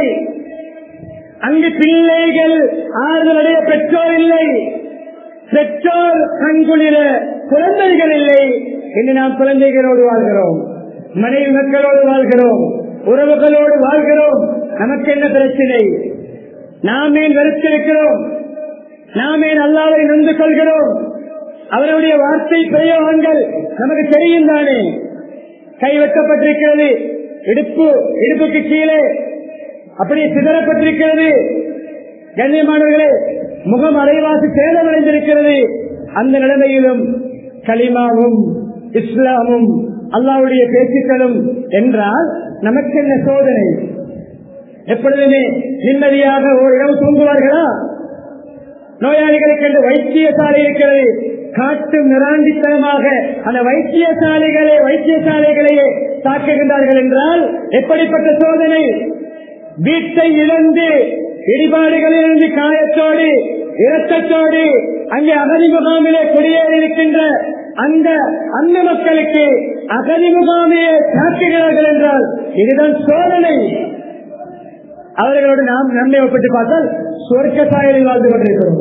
அங்கு பிள்ளைகள் ஆறுதலுடைய பெற்றோர் இல்லை பெற்றோர் கண்குளிர குழந்தைகள் இல்லை இன்று நாம் குழந்தைகளோடு வாழ்கிறோம் மனைவி மக்களோடு வாழ்கிறோம் உறவுகளோடு வாழ்கிறோம் நமக்கு என்ன பிரச்சனை நாம் ஏன் வெறுத்திருக்கிறோம் நாம் ஏன் அல்லாவை நொந்து கொள்கிறோம் அவருடைய வார்த்தை பிரயோகங்கள் நமக்கு தெரியும் தானே கைவெட்டப்பட்டிருக்கிறது இடுப்பு இடுப்புக்கு கீழே அப்படியே சிதறப்பட்டிருக்கிறது கண்ணியமானவர்களே முகம் அரைவாசி சேதமடைந்திருக்கிறது அந்த நிலைமையிலும் களிமாவும் இஸ்லாமும் அல்லாவுடைய பேச்சுக்களும் என்றால் நமக்கு என்ன சோதனை எப்பொழுதுமே நிம்மதியாக ஒரு இடம் தூங்குவார்களா நோயாளிகளுக்கு என்று வைத்தியசாலை இருக்கிறது காட்டு மிராண்டித்தனமாக அந்த வைத்தியசாலைகளை வைத்தியசாலைகளையே தாக்குகின்றார்கள் என்றால் எப்படிப்பட்ட சோதனை வீட்டை இழந்து இடிபாடுகளிலிருந்து காயத்தோடு இரத்தத்தோடு அங்கே அகதி முகாமிலே குடியேறி இருக்கின்ற அந்த அந்த மக்களுக்கு அகதி முகாமையே தாக்குகிறார்கள் என்றால் இதுதான் சோதனை அவர்களோடு நாம் நம்மை ஒப்பிட்டு பார்த்தால் சொர்க்க சாயலில் வாழ்ந்து கொண்டிருக்கிறோம்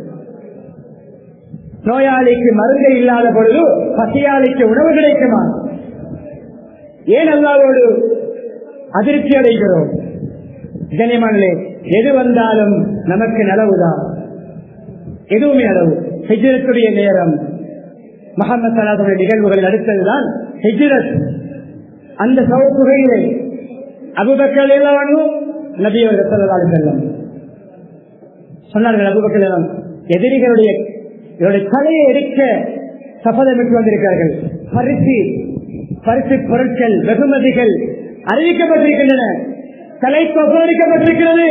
நோயாளிக்கு மருந்து இல்லாத பொழுது பசியாளிக்கு உணவு கிடைக்குமா ஏன் அல்லாவோடு அதிர்ச்சி அடைகிறோம் கனிமண்ணே எது வந்தாலும் நமக்கு நலவுதான் எதுவுமே அளவு ஹிஜரத்துடைய நேரம் முகமது சலாசனுடைய நிகழ்வுகளில் அடுத்ததுதான் ஹிஜரத் அந்த சவுக்குகையிலே அபுபக்கல் எல்லாம் நபி அவர்கள் சொல்லலாம் செல்லம் சொன்னார்கள் அபுபக்கல் எல்லாம் எதிரிகளுடைய இவருடைய தலையை எடுக்க சபதமிட்டு வந்திருக்கிறார்கள் பரிசு பரிசு பொருட்கள் வெகுமதிகள் அறிவிக்கப்பட்டிருக்கின்றன தலை கொப்பரிக்கப்பட்டிருக்கிறது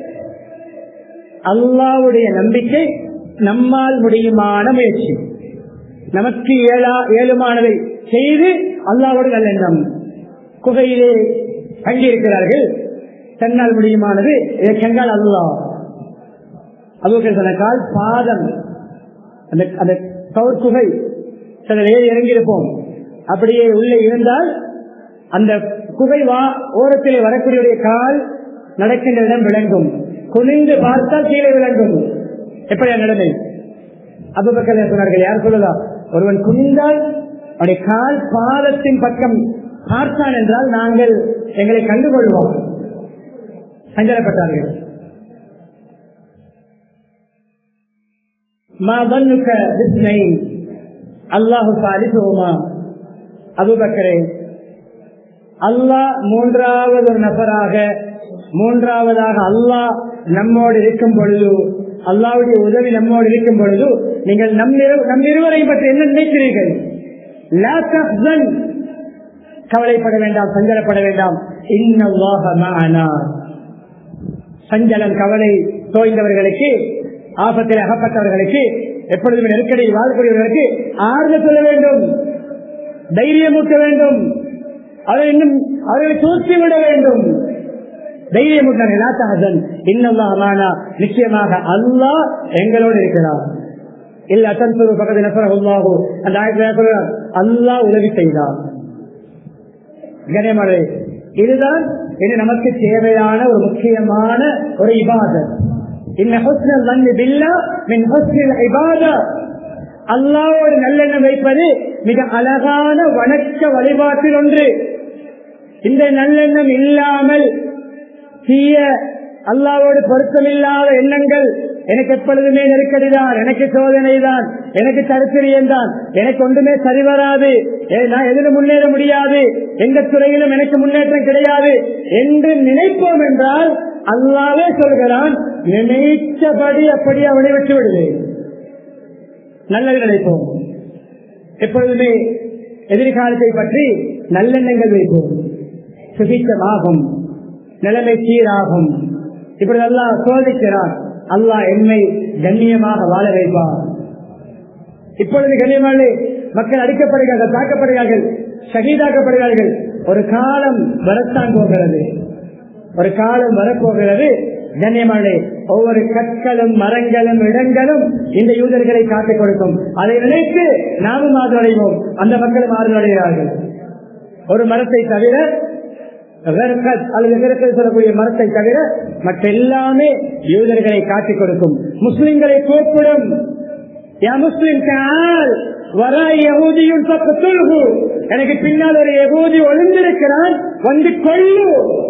அல்லாவுடைய நம்பிக்கை நம்மால் முடியுமான முயற்சி நமக்கு ஏழா ஏழுமானதை செய்து அல்லாவோடு நல்லெண்ணம் குகையிலே தங்கியிருக்கிறார்கள் தன்னால் முடியுமானது இதற்கென்றால் அல்லா அபுக்கள் சொன்ன கால் பாதம் அந்த அந்த கவுர் குகை சில ஏறி இறங்கியிருப்போம் அப்படியே உள்ளே இருந்தால் அந்த குகை வா ஓரத்திலே வரக்கூடிய கால் நடக்கின்ற இடம் விளங்கும் குனிந்து பார்த்தால் கீழே விளங்கும் எப்படியா நிலைமை அபுபக்கல் சொன்னார்கள் யார் சொல்லலாம் ஒருவன் குனிந்தால் அவருடைய கால் பாதத்தின் பக்கம் பார்த்தான் என்றால் நாங்கள் எங்களை கண்டுகொள்வோம் சஞ்சலப்பட்டார்கள் அல்லாஹு சாலிசுமா அபுபக்கரே அல்லாஹ் மூன்றாவது ஒரு நபராக மூன்றாவதாக அல்லாஹ் நம்மோடு இருக்கும் பொழுது அல்லாவுடைய உதவி நம்மோடு இருக்கும் பொழுது நீங்கள் நம் நம் இருவரையும் பற்றி என்ன நினைக்கிறீர்கள் கவலைப்பட வேண்டாம் சஞ்சலப்பட வேண்டாம் சஞ்சலம் கவலை தோய்ந்தவர்களுக்கு ஆபத்தில் அகப்பட்டவர்களுக்கு எப்பொழுதும் நெருக்கடியில் வாழக்கூடியவர்களுக்கு ஆறுதல் சொல்ல வேண்டும் தைரியமூட்ட வேண்டும் அவர்கள் இன்னும் அவர்களை தூக்கி விட வேண்டும் தைரியமூட்டன் இன்னல்லாஹ் நிச்சயமாக அல்லாஹ் எங்களோடு இருக்கிறார் இல்ல அத்தன்பது பக்கத்தில் நெசரகுல்லாஹோ அந்த ஆயிரத்தி அல்லாஹ் உதவி செய்தார் கனமழை இதுதான் இது நமக்கு தேவையான ஒரு முக்கியமான ஒரு இபாதத் அல்லாவோடு நல்லெண்ணம் வைப்பது மிக அழகான வணக்க வழிபாட்டில் ஒன்று இந்த நல்லெண்ணம் இல்லாமல் தீய அல்லாவோடு பொருத்தமில்லாத எண்ணங்கள் எனக்கு எப்பொழுதுமே நெருக்கடிதான் எனக்கு சோதனை தான் எனக்கு தரித்திரியம் தான் எனக்கு ஒன்றுமே சரி வராது நான் எதிலும் முன்னேற முடியாது எந்த துறையிலும் எனக்கு முன்னேற்றம் கிடையாது என்று நினைப்போம் என்றால் அல்லாவே சொல்கிறான் நினைத்தபடி அப்படி அவனை விட்டு விடுது நல்லது நினைப்போம் எப்பொழுதுமே எதிர்காலத்தை பற்றி நல்லெண்ணங்கள் வைப்போம் சுகிச்சமாகும் நிலைமை சீராகும் இப்படி அல்லாஹ் சோதிக்கிறார் அல்லாஹ் என்னை கண்ணியமாக வாழ வைப்பார் இப்பொழுது கண்ணியமான மக்கள் அடிக்கப்படுகிறார்கள் தாக்கப்படுகிறார்கள் ஷகீதாக்கப்படுகிறார்கள் ஒரு காலம் வரத்தான் போகிறது ஒரு காலம் வரப்போகிறது கண்ணியமானே ஒவ்வொரு கற்களும் மரங்களும் இடங்களும் இந்த யூதர்களை காட்டிக் கொடுக்கும் அதை நினைத்து நாமும் ஆதரவடைவோம் அந்த மக்களும் ஆதரவடைகிறார்கள் ஒரு மரத்தை தவிர அல்லது சொல்லக்கூடிய மரத்தை தவிர மற்ற எல்லாமே யூதர்களை காட்டிக் கொடுக்கும் முஸ்லிம்களை கூப்பிடும் முஸ்லிம் எனக்கு பின்னால் ஒரு எகூதி ஒளிந்திருக்கிறான் வந்து கொள்ளு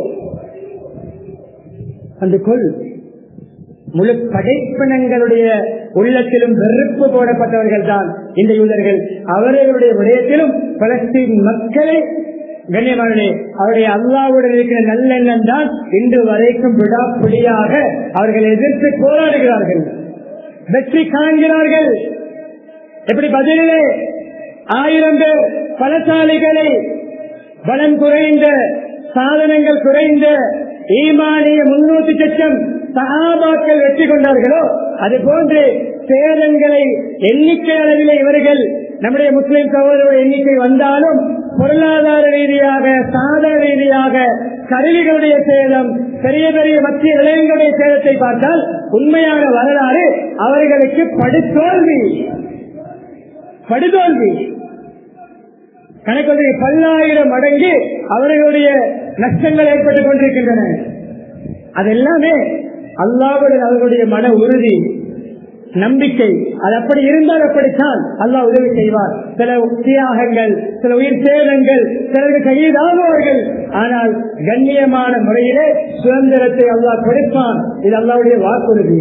வந்து கொள் முழு படைப்பினங்களுடைய உள்ளத்திலும் வெறுப்பு போடப்பட்டவர்கள் தான் இந்த யூதர்கள் அவர்களுடைய விடயத்திலும் பலஸ்தீன் மக்களை கண்ணியமானே அவருடைய அல்லாவுடன் இருக்கிற நல்லெண்ணம் தான் இன்று வரைக்கும் விடாப்பிடியாக அவர்கள் எதிர்த்து போராடுகிறார்கள் வெற்றி காண்கிறார்கள் எப்படி பதிலே ஆயிரம் பேர் பலசாலிகளை பலம் குறைந்த சாதனங்கள் குறைந்த ஈமானிய முன்னூத்தி லட்சம் சகாபாக்கள் வெற்றி கொண்டார்களோ அது போன்று சேதங்களை எண்ணிக்கை அளவிலே இவர்கள் நம்முடைய முஸ்லிம் சகோதரர்கள் எண்ணிக்கை வந்தாலும் பொருளாதார ரீதியாக சாதன ரீதியாக கருவிகளுடைய சேதம் பெரிய பெரிய மத்திய நிலையங்களுடைய சேதத்தை பார்த்தால் உண்மையான வரலாறு அவர்களுக்கு படுதோல்வி படுதோல்வி கணக்கு பல்லாயிரம் மடங்கு அவர்களுடைய நஷ்டங்கள் ஏற்பட்டுக் கொண்டிருக்கின்றன அது எல்லாமே அல்லாவுடன் அவர்களுடைய மன உறுதி நம்பிக்கை அது அப்படி இருந்தால் அப்படித்தான் அல்லாஹ் உதவி செய்வார் சில தியாகங்கள் சில உயிர் சேதங்கள் சிலருக்கு கைதாகுவார்கள் ஆனால் கண்ணியமான முறையிலே சுதந்திரத்தை அல்லாஹ் கொடுப்பான் இது அல்லாவுடைய வாக்குறுதி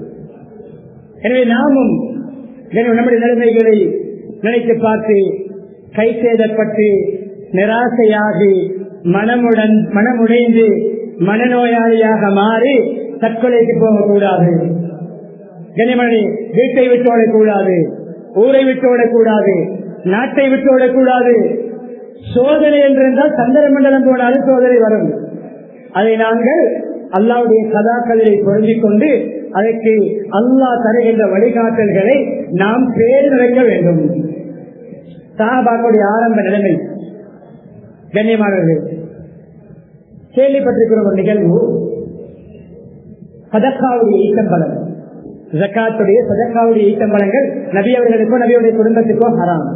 எனவே நாமும் நம்முடைய நிலைமைகளை நினைத்து பார்த்து கை சேதப்பட்டு நிராசையாகி மனமுடன் மனமுடைந்து மனநோயாளியாக மாறி தற்கொலைக்கு போகக்கூடாது கனிமணி வீட்டை விட்டு ஓடக்கூடாது ஊரை விட்டு ஓடக்கூடாது நாட்டை விட்டு ஓடக்கூடாது சோதனை என்றிருந்தால் சந்திர மண்டலம் போனாலும் சோதனை வரும் அதை நாங்கள் அல்லாவுடைய கதாக்களிலே பொருந்திக் கொண்டு அதற்கு அல்லாஹ் தருகின்ற வழிகாட்டல்களை நாம் பேர் நடக்க வேண்டும் சாபாக்குடைய ஆரம்ப நிலைமை கண்ணியமானவர்கள் கேள்விப்பட்டிருக்கிற ஒரு நிகழ்வு சதக்காவுடைய ஈட்டம்பலம் ஜக்காத்துடைய சதக்காவுடைய ஈட்டம்பலங்கள் நபி அவர்களுக்கோ நபியுடைய குடும்பத்துக்கோ ஹராம்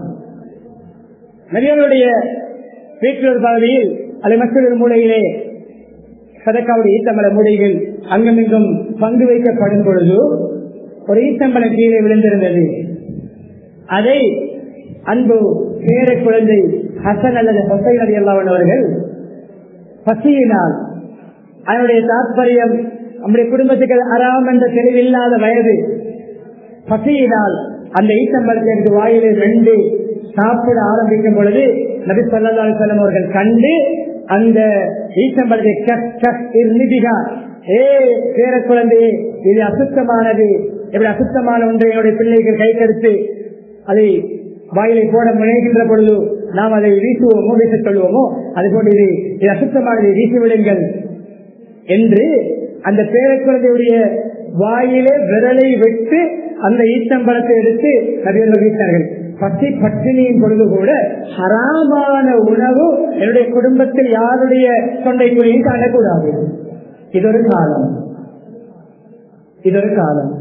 நபியவருடைய வீட்டில் பகுதியில் அதை மற்றொரு மூலையிலே சதக்காவுடைய ஈட்டம்பல மூடைகள் அங்குமிங்கும் பங்கு வைக்கப்படும் பொழுது ஒரு ஈட்டம்பலம் கீழே விழுந்திருந்தது அதை அன்பு பேர குழந்தை ஹசன் அல்லது ஹொசைன் அலி அல்லாவன் அவர்கள் பசியினால் அதனுடைய தாற்பயம் நம்முடைய குடும்பத்துக்கு அறாம் என்ற தெளிவில்லாத வயது பசியினால் அந்த ஈட்டம்பழத்தை எனக்கு வாயிலே ரெண்டு சாப்பிட ஆரம்பிக்கும் பொழுது நபி சொல்லா செல்லம் அவர்கள் கண்டு அந்த ஈட்டம்பழத்தை நிதிகா ஏ பேர குழந்தையே இது அசுத்தமானது எப்படி அசுத்தமான ஒன்றை என்னுடைய பிள்ளைகள் கை கருத்து அதை வாயிலை போட முனைகின்ற பொழுது நாம் அதை வீசுவோமோ வீசச் சொல்லுவோமோ அதுபோன்று இது இது அசுத்தமானதை வீசிவிடுங்கள் என்று அந்த பேரக்குழந்தையுடைய வாயிலே விரலை விட்டு அந்த ஈத்தம்பழத்தை எடுத்து நபியர்கள் வீசினார்கள் பசி பட்டினியின் பொழுது கூட ஹராமான உணவு என்னுடைய குடும்பத்தில் யாருடைய தொண்டைக்குழியும் காணக்கூடாது இதொரு காலம் இதொரு காலம்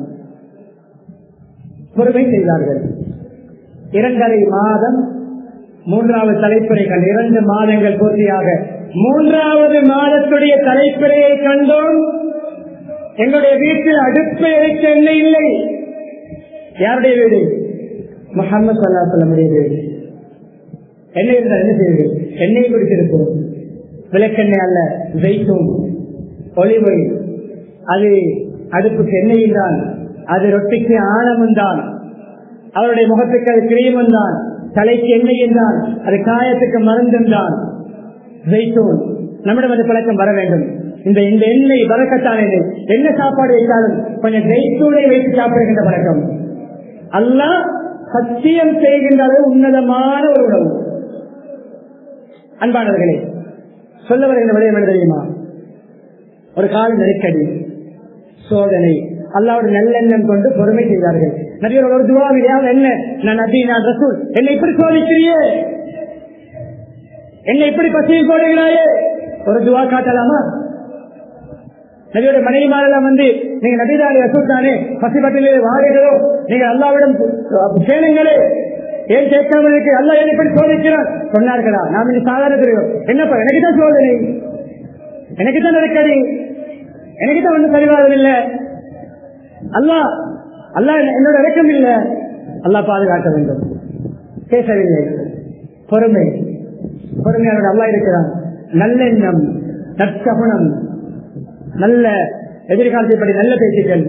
பொறுமை செய்தார்கள் இரண்டரை மாதம் மூன்றாவது தலைப்பிறைகள் இரண்டு மாதங்கள் பூர்த்தியாக மூன்றாவது மாதத்துடைய தலைப்பிறையை கண்டோம் எங்களுடைய வீட்டில் அடுப்பை எரிக்க எண்ணெய் இல்லை யாருடைய வீடு முகமது சல்லா சொல்லமுடைய வீடு எண்ணெய் இருந்தால் என்ன செய்வீர்கள் எண்ணெய் குடித்திருக்கும் விளக்கெண்ணெய் அல்ல ஜெய்த்தும் ஒளிவை அது அடுப்புக்கு எண்ணெயும் தான் அது ரொட்டிக்கு ஆணமும் தான் அவருடைய முகத்துக்கு அது கிரீமும் தான் தலைக்கு எண்ணெயும் தான் அது காயத்துக்கு மருந்தும் தான் ஜெய்தூன் நம்மிடம் அது பழக்கம் வர வேண்டும் இந்த இந்த எண்ணெய் வரக்கத்தான எண்ணெய் என்ன சாப்பாடு வைத்தாலும் கொஞ்சம் ஜெய்தூனை வைத்து சாப்பிடுகின்ற பழக்கம் அல்லாஹ் சத்தியம் செய்கின்ற அளவு உன்னதமான ஒரு உணவு அன்பானவர்களே சொல்ல வருகின்ற விடயம் என்ன தெரியுமா ஒரு கால நெருக்கடி சோதனை அல்லாவோட நல்லெண்ணம் கொண்டு பொறுமை செய்தார்கள் நபியோட ஒரு துவாவிலையாவது என்ன நான் நபி நான் ரசூல் என்னை இப்படி சோதிக்கிறியே என்னை இப்படி பசியில் போடுகிறாயே ஒரு துவா காட்டலாமா நபியோட மனைவிமாரெல்லாம் வந்து நீங்க நபிதாரி ரசூல் தானே பசி பட்டியலே வாடுகிறோ நீங்க அல்லாவிடம் கேளுங்களே ஏன் கேட்காம இருக்கு அல்லா ஏன் இப்படி சோதிக்கிறான் சொன்னார்களா நாம் இந்த சாதாரண தெரியும் என்னப்பா எனக்கு தான் சோதனை எனக்கு தான் நெருக்கடி எனக்கு தான் ஒன்றும் சரிவாதமில்லை அல்லா அல்லா என்னோட இறக்கம் இல்லை அல்லா பாதுகாக்க வேண்டும் பேசவில்லை பொறுமை பொறுமையாளர் அல்லா இருக்கிறான் நல்லெண்ணம் நற்சகுணம் நல்ல எதிர்காலத்தைப்படி நல்ல பேச்சுக்கள்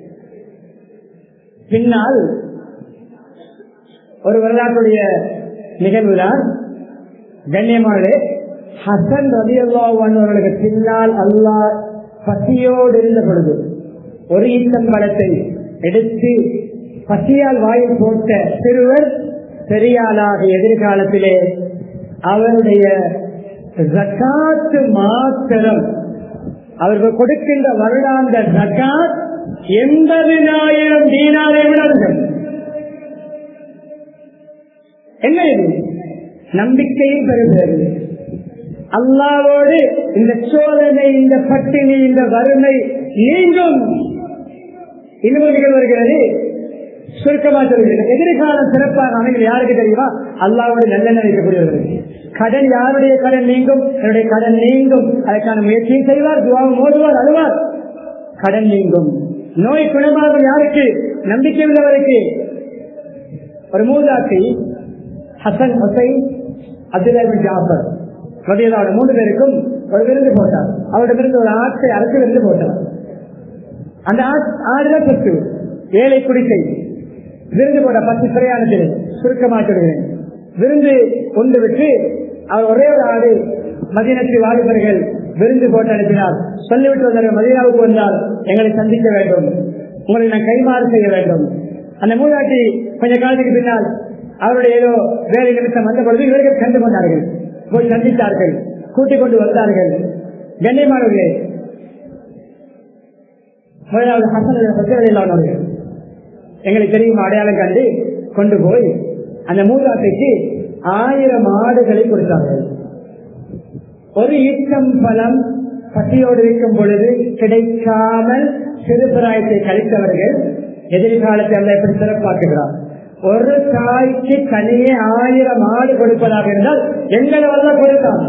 பின்னால் ஒரு வரலாற்றுடைய நிகழ்வுதான் கண்ணியமானது ஹசன் ரவி அவர்களுக்கு பின்னால் அல்லாஹ் பசியோடு இருந்த பொழுது ஒரு ஈச்சம்பழத்தை எடுத்து பசியால் வாயில் போட்ட சிறுவர் பெரியாளாக எதிர்காலத்திலே அவருடைய ஜக்காத்து மாத்திரம் அவர்கள் கொடுக்கின்ற வருடாந்த ஜக்காத் எண்பதினாயிரம் தீனாரை விடர்கள் என்ன இது நம்பிக்கையும் பெறுகிறது அல்லாவோடு இந்த சோதனை இந்த பட்டினி இந்த வறுமை நீங்கும் இன்னொரு நிகழ்வு வருகிறது சுருக்கமா சொல்கிறேன் எதிர்காலம் சிறப்பாக அமைகள் யாருக்கு தெரியுமா அல்லாவோடு நல்லெண்ண வைக்கக்கூடியவர்கள் கடன் யாருடைய கடன் நீங்கும் என்னுடைய கடன் நீங்கும் அதற்கான முயற்சியும் செய்வார் துவாவும் மோதுவார் அழுவார் கடன் நீங்கும் நோய் குணமாகும் யாருக்கு நம்பிக்கை உள்ளவருக்கு ஒரு மூதாட்டி ஹசன் ஹுசைன் அப்துல்லாபின் ஜாஃபர் மதியதோட மூன்று பேருக்கும் ஒரு விருந்து போட்டார் அவரிடமிருந்து ஒரு ஆட்டை அரைச்சு விருந்து போட்டார் அந்த ஆடுதான் சொத்து ஏழை குடிக்கை விருந்து போட்ட பத்து பிரயாணத்தில் சுருக்கமாக்கிடுகிறேன் விருந்து கொண்டு விட்டு அவர் ஒரே ஒரு ஆடு மதினத்து வாலிபர்கள் விருந்து போட்டு அனுப்பினார் சொல்லிவிட்டு வந்தார் மதினாவுக்கு வந்தால் எங்களை சந்திக்க வேண்டும் உங்களுக்கு நான் கைமாறு செய்ய வேண்டும் அந்த மூதாட்டி கொஞ்ச காலத்துக்கு பின்னால் அவருடைய ஏதோ வேலை நிமித்தம் வந்த பொழுது இவர்கள் கண்டு கொண்டார்கள் போய் சந்தித்தார்கள் கூட்டிக் கொண்டு வந்தார்கள் கண்ணியமானவர்களே முதலாவது ஹசன் இல்லாதவர்கள் எங்களுக்கு தெரியும் அடையாளம் கண்டு கொண்டு போய் அந்த மூதாட்டைக்கு ஆயிரம் ஆடுகளை கொடுத்தார்கள் ஒரு ஈச்சம் பலம் பசியோடு இருக்கும் பொழுது கிடைக்காமல் சிறுபிராயத்தை கழித்தவர்கள் எதிர்காலத்தை அல்ல எப்படி சிறப்பாக்குகிறார் ஒரு தாய்க்கு தனியே ஆயிரம் ஆடு கொடுப்பதாக இருந்தால் எங்களை வல்ல கொடுத்தான்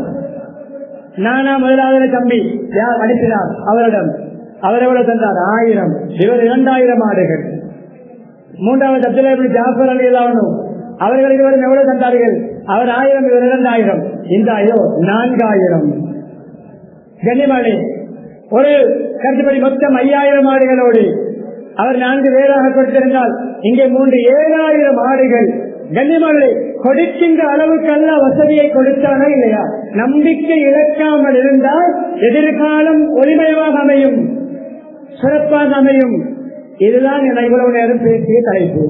நானா முதலாவது தம்பி யார் அனுப்பினார் அவரிடம் அவர் எவ்வளவு தந்தார் ஆயிரம் இவர் இரண்டாயிரம் ஆடுகள் மூன்றாவது அப்துல்லா ஜாஃபர் அலி இல்லாமனும் அவர்கள் இருவரும் எவ்வளவு தந்தார்கள் அவர் ஆயிரம் இவர் இரண்டாயிரம் இந்த ஆயோ நான்காயிரம் கண்ணிமாளி ஒரு கருத்துப்படி மொத்தம் ஐயாயிரம் ஆடுகளோடு அவர் நான்கு பேராக கொடுத்திருந்தால் இங்கே மூன்று ஏழாயிரம் ஆடுகள் கண்ணியமானே கொடுக்கின்ற அளவுக்கு அல்ல வசதியை கொடுத்தானா இல்லையா நம்பிக்கை இழக்காமல் இருந்தால் எதிர்காலம் ஒளிமயமாக அமையும் சிறப்பாக அமையும் இதுதான் என இவ்வளவு நேரம் பேசிய தலைப்பு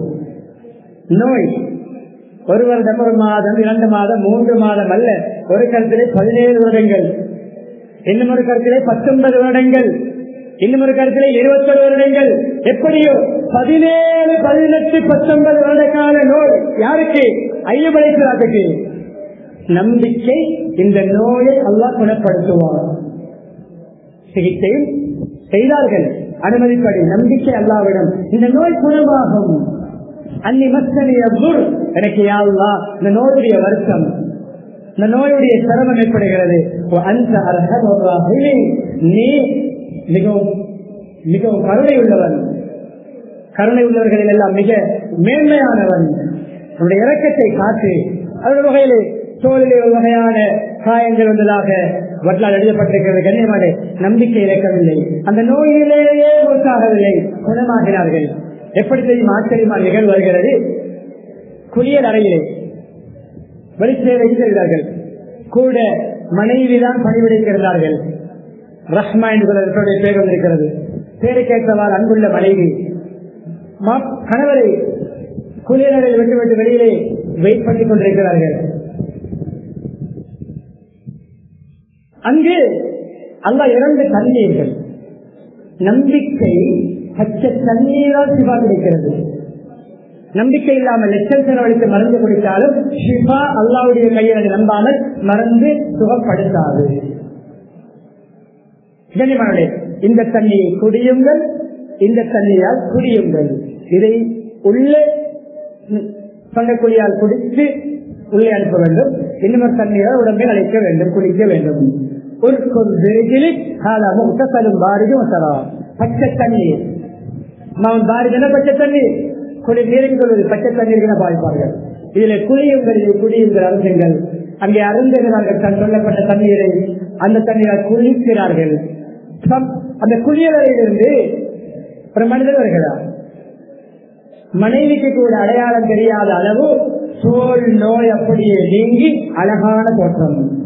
நோய் ஒரு வருடம் ஒரு மாதம் இரண்டு மாதம் மூன்று மாதம் அல்ல ஒரு கருத்திலே பதினேழு வருடங்கள் இன்னும் ஒரு கருத்திலே பத்தொன்பது வருடங்கள் இன்னும் ஒரு கருத்திலே இருபத்தொரு வருடங்கள் எப்படியோ பதினேழு பதினெட்டு பத்தொன்பது வருட கால நோய் யாருக்கு ஐயப்படைக்கிறாருக்கு நம்பிக்கை இந்த நோயை அல்லாஹ் குணப்படுத்துவார் சிகிச்சையும் செய்தார்கள் அனுமதிப்படி நம்பிக்கை அல்லாவிடம் இந்த நோய் குணமாகும் அன்னி மஸ்தனிய எனக்கு யாழ்லா இந்த நோயுடைய வருத்தம் இந்த நோயுடைய சிரமம் ஏற்படுகிறது அந்த அரசு நீ மிகவும் மிகவும் கருணை உள்ளவன் கருணை உள்ளவர்களில் எல்லாம் மிக மேன்மையானவன் அவருடைய இறக்கத்தை காத்து அவருடைய வகையிலே தோளிலே ஒரு வகையான காயங்கள் வந்ததாக வரலாறு எழுதப்பட்டிருக்கிறது கண்ணியமான நம்பிக்கை இழக்கவில்லை அந்த நோயிலேயே மூத்தாகவில்லை குணமாகினார்கள் எப்படி தெரியும் ஆச்சரியமான நிகழ்வு வருகிறது குளியல் அறையிலே வெளிச்சேவை செய்கிறார்கள் கூட மனைவிதான் பணிவிடைக்கிறார்கள் ரஹ்மா என்று பேர் வந்திருக்கிறது பேரை கேட்டவாறு அன்புள்ள மனைவி கணவரை குளியலறையில் விட்டு விட்டு வெளியிலே வெயிட் பண்ணிக் கொண்டிருக்கிறார்கள் அங்கு அல்ல இரண்டு தண்ணீர்கள் நம்பிக்கை பச்சை தண்ணீரால் சிவா கிடைக்கிறது நம்பிக்கை இல்லாமல் லட்சம் செலவழித்து மருந்து குடித்தாலும் ஷிஃபா அல்லாவுடைய கையில் நம்பாமல் மருந்து சுகப்படுத்தாது கனிமனே இந்த தண்ணியை குடியுங்கள் இந்த தண்ணியால் குடியுங்கள் இதை உள்ளே தொண்டைக்குழியால் குடித்து உள்ளே அனுப்ப வேண்டும் இன்னொரு தண்ணீரால் உடம்பை அழைக்க வேண்டும் குடிக்க வேண்டும் ஒரு முத்தலும் பாரிதும் பச்சை தண்ணீர் மவன் பாரிதன பச்சை தண்ணீர் குடி நீரின் கொள்வது பச்சை தண்ணீர் பாதிப்பார்கள் இதுல குளியுங்கள் இது குடியுங்கள் அருந்துங்கள் அங்கே அருந்தினார்கள் தன் சொல்லப்பட்ட தண்ணீரை அந்த தண்ணீரால் குளிக்கிறார்கள் அந்த குளியலறையிலிருந்து ஒரு மனிதர் வருகிறார் மனைவிக்கு கூட அடையாளம் தெரியாத அளவு தோல் நோய் அப்படியே நீங்கி அழகான தோற்றம்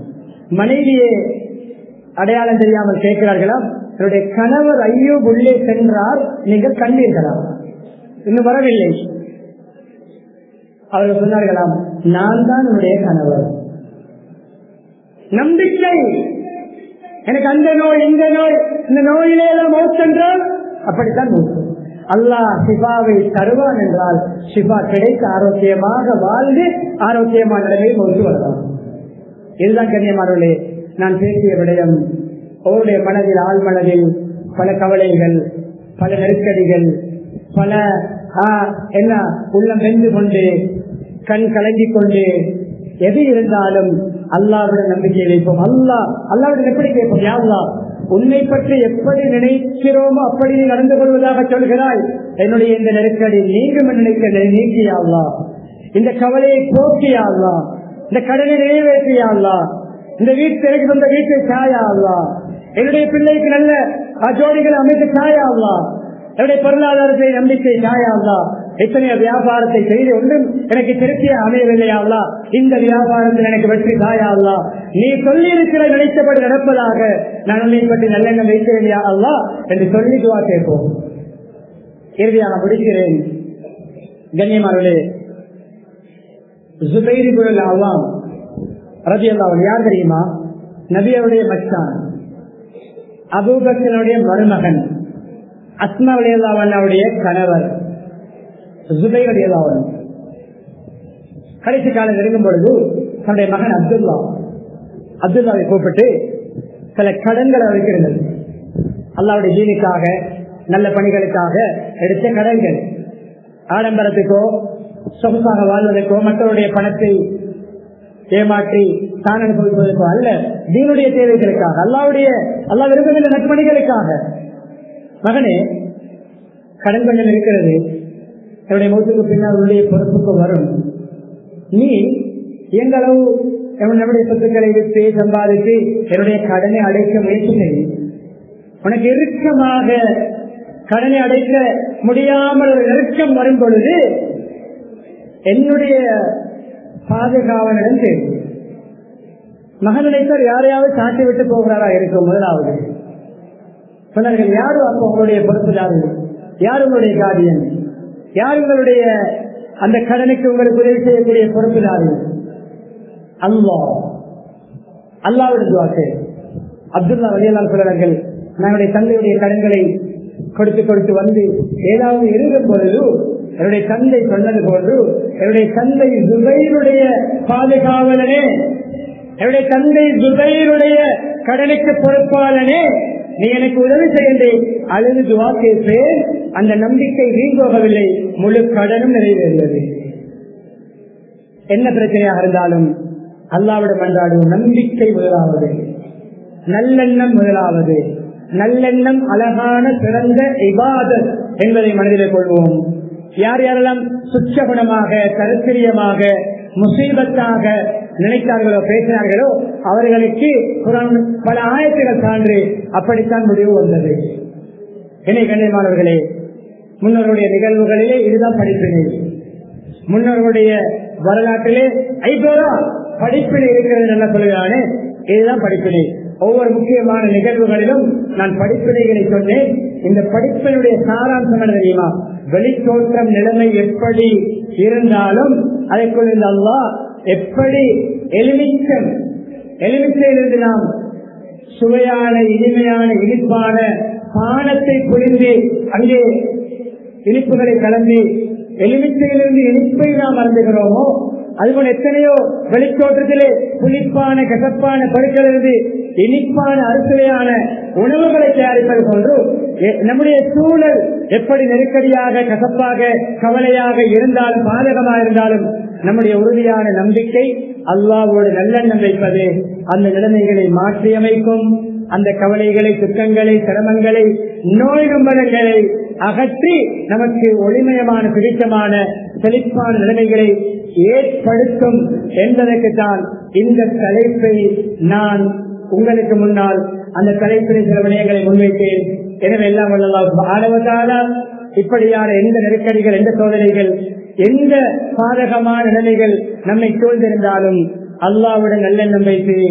மனைவியே அடையாளம் தெரியாமல் கேட்கிறார்களாம் என்னுடைய கணவர் ஐயோ உள்ளே சென்றார் நீங்கள் கண்டீர்களாம் இன்னும் வரவில்லை அவர்கள் சொன்னார்களாம் நான் தான் என்னுடைய கணவர் நம்பிக்கை எனக்கு அந்த நோய் இந்த நோய் இந்த நோயிலே எல்லாம் மௌத்தென்றால் அப்படித்தான் மௌத்து அல்லாஹ் சிபாவை தருவான் என்றால் சிபா கிடைக்க ஆரோக்கியமாக வாழ்ந்து ஆரோக்கியமான நிலையில் மௌத்து வரலாம் இதுதான் கண்ணியமானவர்களே நான் பேசிய விடயம் அவருடைய மனதில் ஆள் மனதில் பல கவலைகள் பல நெருக்கடிகள் பல என்ன உள்ளம் வெந்து கொண்டு கண் கலங்கிக் கொண்டு எது இருந்தாலும் அல்லாவிட நம்பிக்கை வைப்போம் அல்லா அல்லாவிட எப்படி கேட்போம் யாருலா உன்னை பற்றி எப்படி நினைக்கிறோமோ அப்படி நீ நடந்து கொள்வதாக சொல்கிறாய் என்னுடைய இந்த நெருக்கடி நீங்கும் நினைக்க நீக்கியாள்லா இந்த கவலையை போக்கியாள்லா இந்த கடனை நிறைவேற்றியாள்லா இந்த வீட்டு எனக்கு சொந்த வீட்டை சாயாள்லா என்னுடைய பிள்ளைக்கு நல்ல ஜோடிகளை அமைத்து சாயாள்லா என்னுடைய பொருளாதாரத்தை நம்பிக்கை சாயாள்லா எத்தனையோ வியாபாரத்தை செய்து ஒன்றும் எனக்கு திருப்தியா அமையவில்லையாவா இந்த வியாபாரத்தில் எனக்கு வெற்றி தாயாவா நீ சொல்லி இருக்கிற நினைத்தபடி நடப்பதாக நான் உன்னை பற்றி நல்லெண்ணம் வைக்கிறேன் அல்லா என்று சொல்லி துவா கேட்போம் இறுதியாக முடிக்கிறேன் கண்ணியமானவர்களே ஜுபைரி குரல் அல்லாம் ரதி அல்லாவன் யார் தெரியுமா நபியருடைய மச்சான் அபூபக்கனுடைய மருமகன் அஸ்மா அல்லாவுடைய கணவர் ஜுபைரடியலாவன் கடைசி காலம் நெருங்கும் பொழுது தன்னுடைய மகன் அப்துல்லா அப்துல்லாவை கூப்பிட்டு சில கடன்கள் அவருக்கு இருந்தது அல்லாவுடைய ஜீனுக்காக நல்ல பணிகளுக்காக எடுத்த கடன்கள் ஆடம்பரத்துக்கோ சொகுசாக வாழ்வதற்கோ மற்றவருடைய பணத்தை ஏமாற்றி தான் அனுபவிப்பதற்கோ அல்ல தீனுடைய தேவைகளுக்காக அல்லாவுடைய அல்லா விரும்புகின்ற நட்பணிகளுக்காக மகனே கடன் கொஞ்சம் இருக்கிறது என்னுடைய மூத்துக்கு பின்னால் உள்ள பொறுப்புக்கு வரும் நீ எங்களவு நம்முடைய சொத்துக்களை விட்டு சம்பாதித்து என்னுடைய கடனை அடைக்க முயற்சி செய் உனக்கு இறுக்கமாக கடனை அடைக்க முடியாமல் ஒரு நெருக்கம் வரும் பொழுது என்னுடைய பாதுகாவலிடம் தேவை மகன் நினைத்தார் யாரையாவது சாட்டி விட்டு போகிறாரா இருக்கும் முதலாவது சொன்னார்கள் யாரும் அப்போ உங்களுடைய பொறுப்பு யாரு யார் உங்களுடைய காரியம் யார் உங்களுடைய அந்த கடனுக்கு உங்களுக்கு உதவி செய்யக்கூடிய பொறுப்புதாரி அல்லா அல்லாவுடைய துவாக்கு அப்துல்லா வழியெல்லாம் சொல்றார்கள் நம்முடைய தந்தையுடைய கடன்களை கொடுத்து கொடுத்து வந்து ஏதாவது இருக்கும் பொழுது என்னுடைய தந்தை சொன்னது போன்று என்னுடைய தந்தை துபையினுடைய பாதுகாவலனே என்னுடைய தந்தை துபையினுடைய கடனுக்கு பொறுப்பாளனே நீ எனக்கு உதவி செய்யண்டே அழுது துவா கேட்பேன் அந்த நம்பிக்கை வீண்போகவில்லை முழு கடனும் நிறைவேறியது என்ன பிரச்சனையாக இருந்தாலும் அல்லாவிடம் அன்றாடும் நம்பிக்கை முதலாவது நல்லெண்ணம் முதலாவது நல்லெண்ணம் அழகான சிறந்த இபாதத் என்பதை மனதிலே கொள்வோம் யார் யாரெல்லாம் சுச்சகுணமாக கருத்திரியமாக முசீபத்தாக நினைத்தார்களோ பேசினார்களோ அவர்களுக்கு குரான் பல ஆயத்துகள் சான்று அப்படித்தான் முடிவு வந்தது இணை கண்ணியமானவர்களே முன்னோருடைய நிகழ்வுகளிலே இதுதான் படிப்பினை முன்னோர்களுடைய வரலாற்றிலே ஐபோரா படிப்பினை இருக்கிறது என்ன சொல்லுகிறானே இதுதான் படிப்பினை ஒவ்வொரு முக்கியமான நிகழ்வுகளிலும் நான் படிப்பினைகளை சொன்னேன் இந்த படிப்பினுடைய சாராம்சம் என்ன தெரியுமா வெளித்தோற்றம் நிலைமை எப்படி இருந்தாலும் அதற்குள் இந்த அல்லா எப்படி எலுமிச்சம் எலுமிச்சையிலிருந்து நாம் சுவையான இனிமையான இனிப்பான பானத்தை புரிந்து அங்கே இனிப்புகளை கலந்து எலுமிச்சையிலிருந்து இனிப்பை நாம் அருந்துகிறோமோ அதுபோல எத்தனையோ வெளித்தோற்றத்திலே புளிப்பான கசப்பான பொருட்களிலிருந்து இனிப்பான அறுசுவையான உணவுகளை தயாரிப்பது போன்று நம்முடைய சூழல் எப்படி நெருக்கடியாக கசப்பாக கவலையாக இருந்தாலும் பாதகமாக இருந்தாலும் நம்முடைய உறுதியான நம்பிக்கை அல்லாவோடு நல்லெண்ணம் வைப்பது அந்த நிலைமைகளை மாற்றியமைக்கும் அந்த கவலைகளை துக்கங்களை சிரமங்களை நோய் நம்பலங்களை அகற்றி நமக்கு ஒளிமயமான பிடித்தமான செழிப்பான நிலைமைகளை ஏற்படுத்தும் என்பதற்கு தான் இந்த தலைப்பை நான் உங்களுக்கு முன்னால் அந்த தலைப்பினை சில விடயங்களை முன்வைத்தேன் எனவே எல்லாம் ஆடவதால இப்படியான எந்த நெருக்கடிகள் எந்த சோதனைகள் எந்த பாதகமான நிலைமைகள் நம்மை சூழ்ந்திருந்தாலும் அல்லாவுடன் நல்லெண்ணம் வைத்து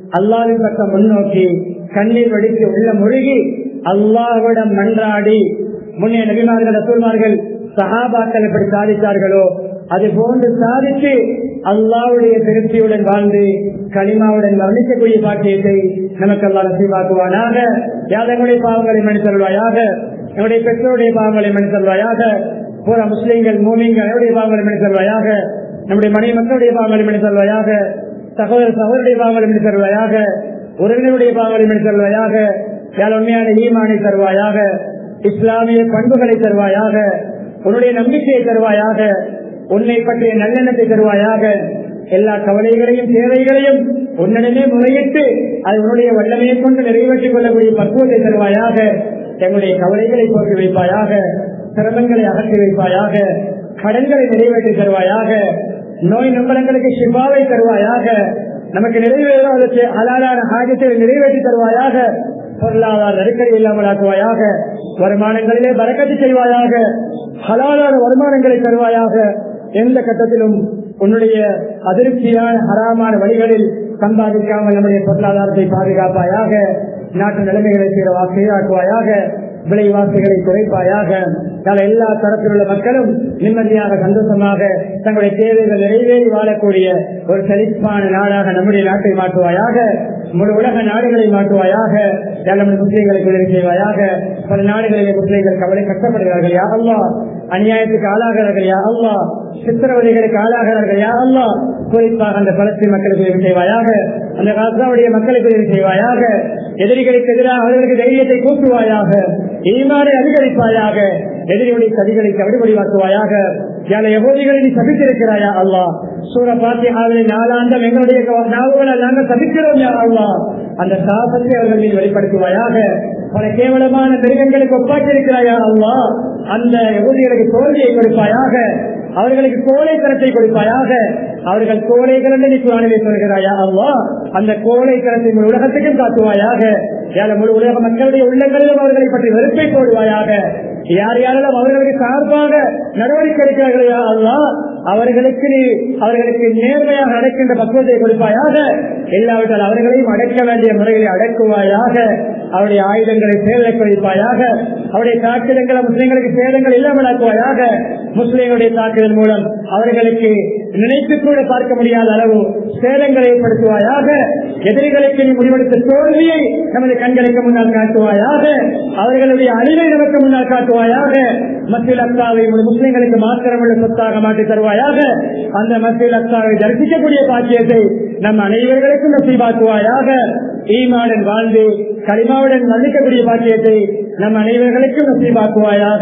அல்லாவின் பக்கம் முன்னோக்கி கண்ணீர் வடித்து உள்ள முழுகி அல்லாவிடம் மன்றாடி முன்னே நபிமார்கள் ரசூல்மார்கள் சஹாபாக்கள் எப்படி சாதித்தார்களோ அது போன்று சாதித்து அல்லாவுடைய திருப்தியுடன் வாழ்ந்து களிமாவுடன் வர்ணிக்கக்கூடிய பாக்கியத்தை நமக்கு அல்லா நசீவாக்குவானாக யாதங்களுடைய பாவங்களை மன்னித்தருள்வாயாக என்னுடைய பெற்றோருடைய பாவங்களை மன்னித்தருள்வாயாக பூரா முஸ்லீம்கள் மூமிங்கள் என்னுடைய பாவங்களை மன்னித்தருள்வாயாக நம்முடைய மனைவி மக்களுடைய பாவங்களை மன்னித்தருள்வாயாக சகோதர சகோதரிய பாவங்களை மன்னித்தருள்வாயாக உறவினருடைய பாவங்களை மன்னித்தருள்வாயாக யார் உண்மையான ஈமானை தருவாயாக இஸ்லாமிய பண்புகளை தருவாயாக உன்னுடைய நம்பிக்கையை தருவாயாக உன்னை பற்றிய நல்லெண்ணத்தை தருவாயாக எல்லா கவலைகளையும் தேவைகளையும் உன்னிடமே முறையிட்டு அது உன்னுடைய வல்லமையை கொண்டு நிறைவேற்றிக் கொள்ளக்கூடிய பக்குவத்தை தருவாயாக எங்களுடைய கவலைகளை போக்கி வைப்பாயாக சிரமங்களை அகற்றி வைப்பாயாக கடன்களை நிறைவேற்றி தருவாயாக நோய் நம்பலங்களுக்கு சிவாவை தருவாயாக நமக்கு நிறைவேறாத அலாலான ஆஜத்தை நிறைவேற்றி தருவாயாக பொருளாதார நெருக்கடி இல்லாமல் ஆக்குவாயாக வருமானங்களிலே பறக்கத்து செய்வாயாக ஹலாலான வருமானங்களை தருவாயாக எந்த கட்டத்திலும் உன்னுடைய அதிருப்தியான ஹராமான வழிகளில் சம்பாதிக்காமல் நம்முடைய பொருளாதாரத்தை பாதுகாப்பாயாக நாட்டு நிலைமைகளை சீராக்குவாயாக விலைவாசிகளை குறைப்பாயாக எல்லா தரத்தில் உள்ள மக்களும் நிம்மதியாக சந்தோஷமாக தங்களுடைய தேவைகள் நிறைவேறி வாழக்கூடிய ஒரு செழிப்பான நாடாக நம்முடைய நாட்டை மாற்றுவாயாக முழு உலக நாடுகளை மாற்றுவாயாக நம்முடைய முஸ்லீம்களுக்கு உதவி செய்வாயாக பல நாடுகளிலே முஸ்லீம்கள் கவலை கஷ்டப்படுகிறார்கள் யா அல்லா அநியாயத்துக்கு ஆளாகிறார்கள் யா அல்லா சித்திரவதைகளுக்கு ஆளாகிறார்கள் யா அல்லா குறிப்பாக அந்த பலஸ்தீன் மக்களுக்கு உதவி செய்வாயாக அந்த காசாவுடைய மக்களுக்கு உதவி செய்வாயாக எதிரிகளுக்கு எதிராக அவர்களுக்கு தைரியத்தை கூட்டுவாயாக ஈமானை அதிகரிப்பாயாக எதிரியுடைய சதிகளை கவிடுபடிவாக்குவாயாக ஏழை எகோதிகளை நீ சபித்திருக்கிறாயா அல்லா சூர பாத்தியாவிலே நாளாந்தம் எங்களுடைய நாவுகளை நாங்கள் சபிக்கிறோம் யா அல்லா அந்த சாபத்தை அவர்கள் மீது வெளிப்படுத்துவாயாக பல கேவலமான மிருகங்களுக்கு ஒப்பாற்றிருக்கிறாயா அல்லா அந்த எகுதிகளுக்கு தோல்வியை கொடுப்பாயாக அவர்களுக்கு கோழைத்தனத்தை கொடுப்பாயாக அவர்கள் கோழைகள் என்று நீ குரானிலே சொல்கிறாயா அல்லா அந்த கோழைத்தனத்தை முழு உலகத்துக்கும் காட்டுவாயாக ஏழை முழு உலக மக்களுடைய உள்ளங்களிலும் அவர்களை பற்றி வெறுப்பை போடுவாயாக யார் யாரெல்லாம் அவர்களுக்கு சார்பாக நடவடிக்கை எடுக்கிறார்களா அல்லா அவர்களுக்கு நீ அவர்களுக்கு நேர்மையாக அடைக்கின்ற பக்குவத்தை கொடுப்பாயாக இல்லாவிட்டால் அவர்களையும் அடக்க வேண்டிய முறையில் அடக்குவாயாக அவருடைய ஆயுதங்களை சேதம் வைப்பாயாக அவருடைய தாக்குதல்களை முஸ்லிம்களுக்கு சேதங்கள் இல்லாமல் ஆக்குவாயாக முஸ்லிம்களுடைய தாக்குதல் மூலம் அவர்களுக்கு நினைத்து கூட பார்க்க முடியாத அளவு சேதங்களை ஏற்படுத்துவாயாக எதிரிகளுக்கு நீ முடிவெடுத்த தோல்வியை நமது கண்களுக்கு முன்னால் காட்டுவாயாக அவர்களுடைய அழிவை நமக்கு முன்னால் காட்டுவாயாக மத்தியில் அக்காவை முஸ்லிம்களுக்கு மாத்திரமுள்ள சொத்தாக மாற்றி தருவாயாக அந்த மத்தியில் அக்காவை தரிசிக்கக்கூடிய பாக்கியத்தை நம் அனைவர்களுக்கும் நசீபாக்குவாயாக ஈமாடன் வாழ்ந்து களிமாவுடன் மன்னிக்கக்கூடிய பாக்கியத்தை நம் அனைவர்களுக்கும் நசீபாக்குவாயாக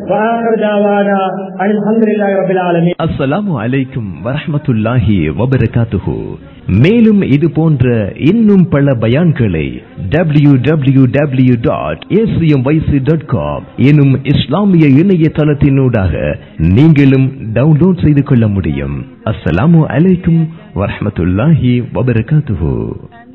அஸ்ஸலாமு அலைக்கும் வரஹமத்துல்லாஹி வபரகாத்துஹு மேலும் இது போன்ற இன்னும் பல பயான்களை W W W dot A C M Y C dot com எனும் இஸ்லாமிய இணையதளத்தினூடாக நீங்களும் டவுன்லோட் செய்து கொள்ள முடியும் அஸ்ஸலாமு அலைக்கும் வரஹமத்துல்லாஹி வபரகாத்துஹு